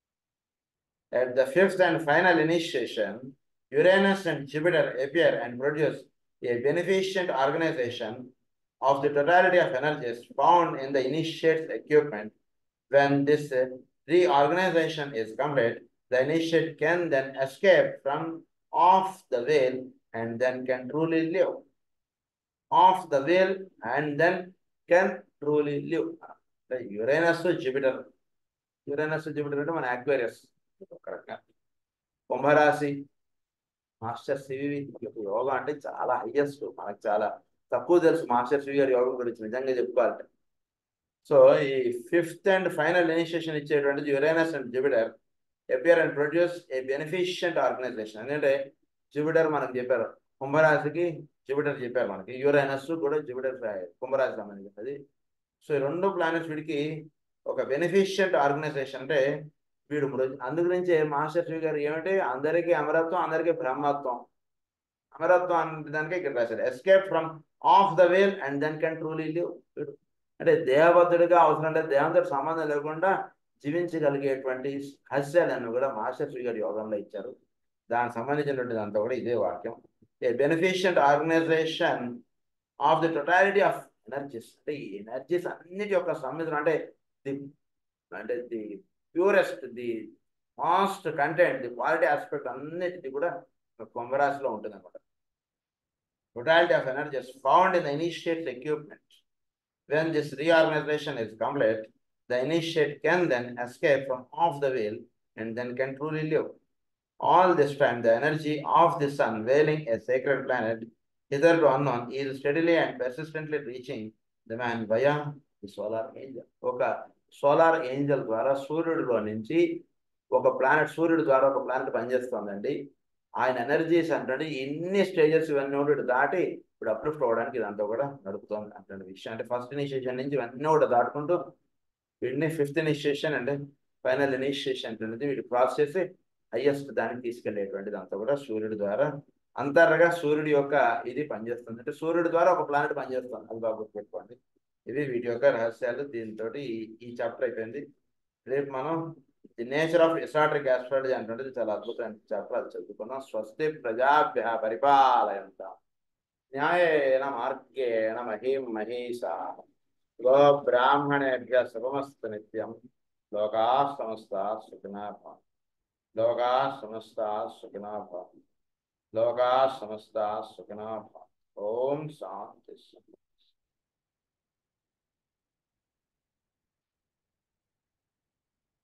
At the fifth and final initiation, Uranus and Jupiter appear and produce a beneficent organization of the totality of energies found in the initiate's equipment. When this uh, reorganization is complete, the initiate can then escape from off the veil and then can truly live. Off the veil and then can truly live. Uranus Jupiter Uranus Jupiter అంటే మన Aquarius కరెక్ట్గా కుంభరాశి master CV yoga అంటే చాలా highest మనకు చాలా తక్కువ తెలుసు మాస్టర్ సివి గారి యోగం గురించి నిజంగా చెప్పుకోవాలంటే సో ఈ ఫిఫ్త్ అండ్ ఫైనల్ ఇనిషియేషన్ ఇచ్చేటువంటిది Uranus and Jupiter appear and produce a beneficent organisation ఎందుకంటే జూపిటర్ మనకు చెప్పారు కుంభరాశికి జూపిటర్ చెప్పారు మనకి యురేనస్ కూడా జూపిటర్ కుంభరాశి సంబంధించినది సో ఈ రెండు ప్లానెట్స్ వీడికి ఒక బెనిఫిషియంట్ ఆర్గనైజేషన్ అంటే వీడు అందు గురించి మాస్టర్ శ్రీ గారు ఏమంటే అందరికీ అమరత్వం అందరికీ బ్రహ్మత్వం అమరత్వం అనే దానికే ఇక్కడ రాశారు escape from of the veil and then can truly live వీడు అంటే దేవబద్ధుడిగా అవసరం లేదు దేవంతో సంబంధం లేకుండా జీవించగలిగేటువంటి హాస్యాలను కూడా మాస్టర్ శ్రీ గారు యోగంలో ఇచ్చారు దానికి సంబంధించినటువంటి అంతా కూడా ఇదే వాక్యం a beneficent organisation of the totality of energies అంటే ఈ ఎనర్జీస్ అన్నిటి యొక్క సమ్మిశ్రం అంటే ది అంటే the purest the most content the quality aspect అన్నిటిది కూడా కుంభరాశిలో ఉంటుంది అనమాట totality of energies found in the initiate equipment when this reorganisation is complete the initiate can then escape from of the veil and then can truly live all this time the energy of the Sun వేలింగ్ a secret planet hitherto unknown is steadily and persistently reaching the man via the solar angel. ఒక solar angel ద్వారా సూర్యుడిలో నుంచి ఒక planet సూర్యుడి ద్వారా ఒక planet పనిచేస్తుందండి ఆయన ఎనర్జీస్ అంటే ఎన్ని స్టేజెస్ ఇవన్నీ ఒకటి దాటి ఇప్పుడు అప్లిఫ్ట్ అవ్వడానికి ఇదంతా కూడా నడుపుతోంది అంటే విషయం అంటే ఫస్ట్ ఇనిషియేషన్ నుంచి ఇవన్నీ కూడా దాటుకుంటూ వీటిని ఫిఫ్త్ ఇనిషియేషన్ అంటే ఫైనల్ ఇనిషియేషన్ అనేది వీటి క్రాస్ చేసి హైయెస్ట్ దానికి తీసుకెళ్లేటువంటిది అంతా కూడా సూర్యుడి ద్వారా అంతర్గా సూర్యుడి యొక్క ఇది పనిచేస్తుంది అంటే సూర్యుడి ద్వారా ఒక ప్లానెట్ పనిచేస్తుంది అది బాగా గుర్తుపెట్టుకోండి ఇది వీటి యొక్క రహస్యాలు దీంతో ఈ చాప్టర్ అయిపోయింది రేపు మనం the nature of esoteric astrology అంటే చాలా అద్భుతమైన చాప్టర్ అది చదువుకున్నాం స్వస్తి ప్రజాభ్య పరిపాలయంత న్యాయేన మార్గేణ మహీం మహీషా గో బ్రాహ్మణేభ్య శుభమస్తు నిత్యం లోకా సమస్త సుఖినా లోకా సమస్త సుఖినా లోకా సమస్త సుఖినా ఓం శాంతి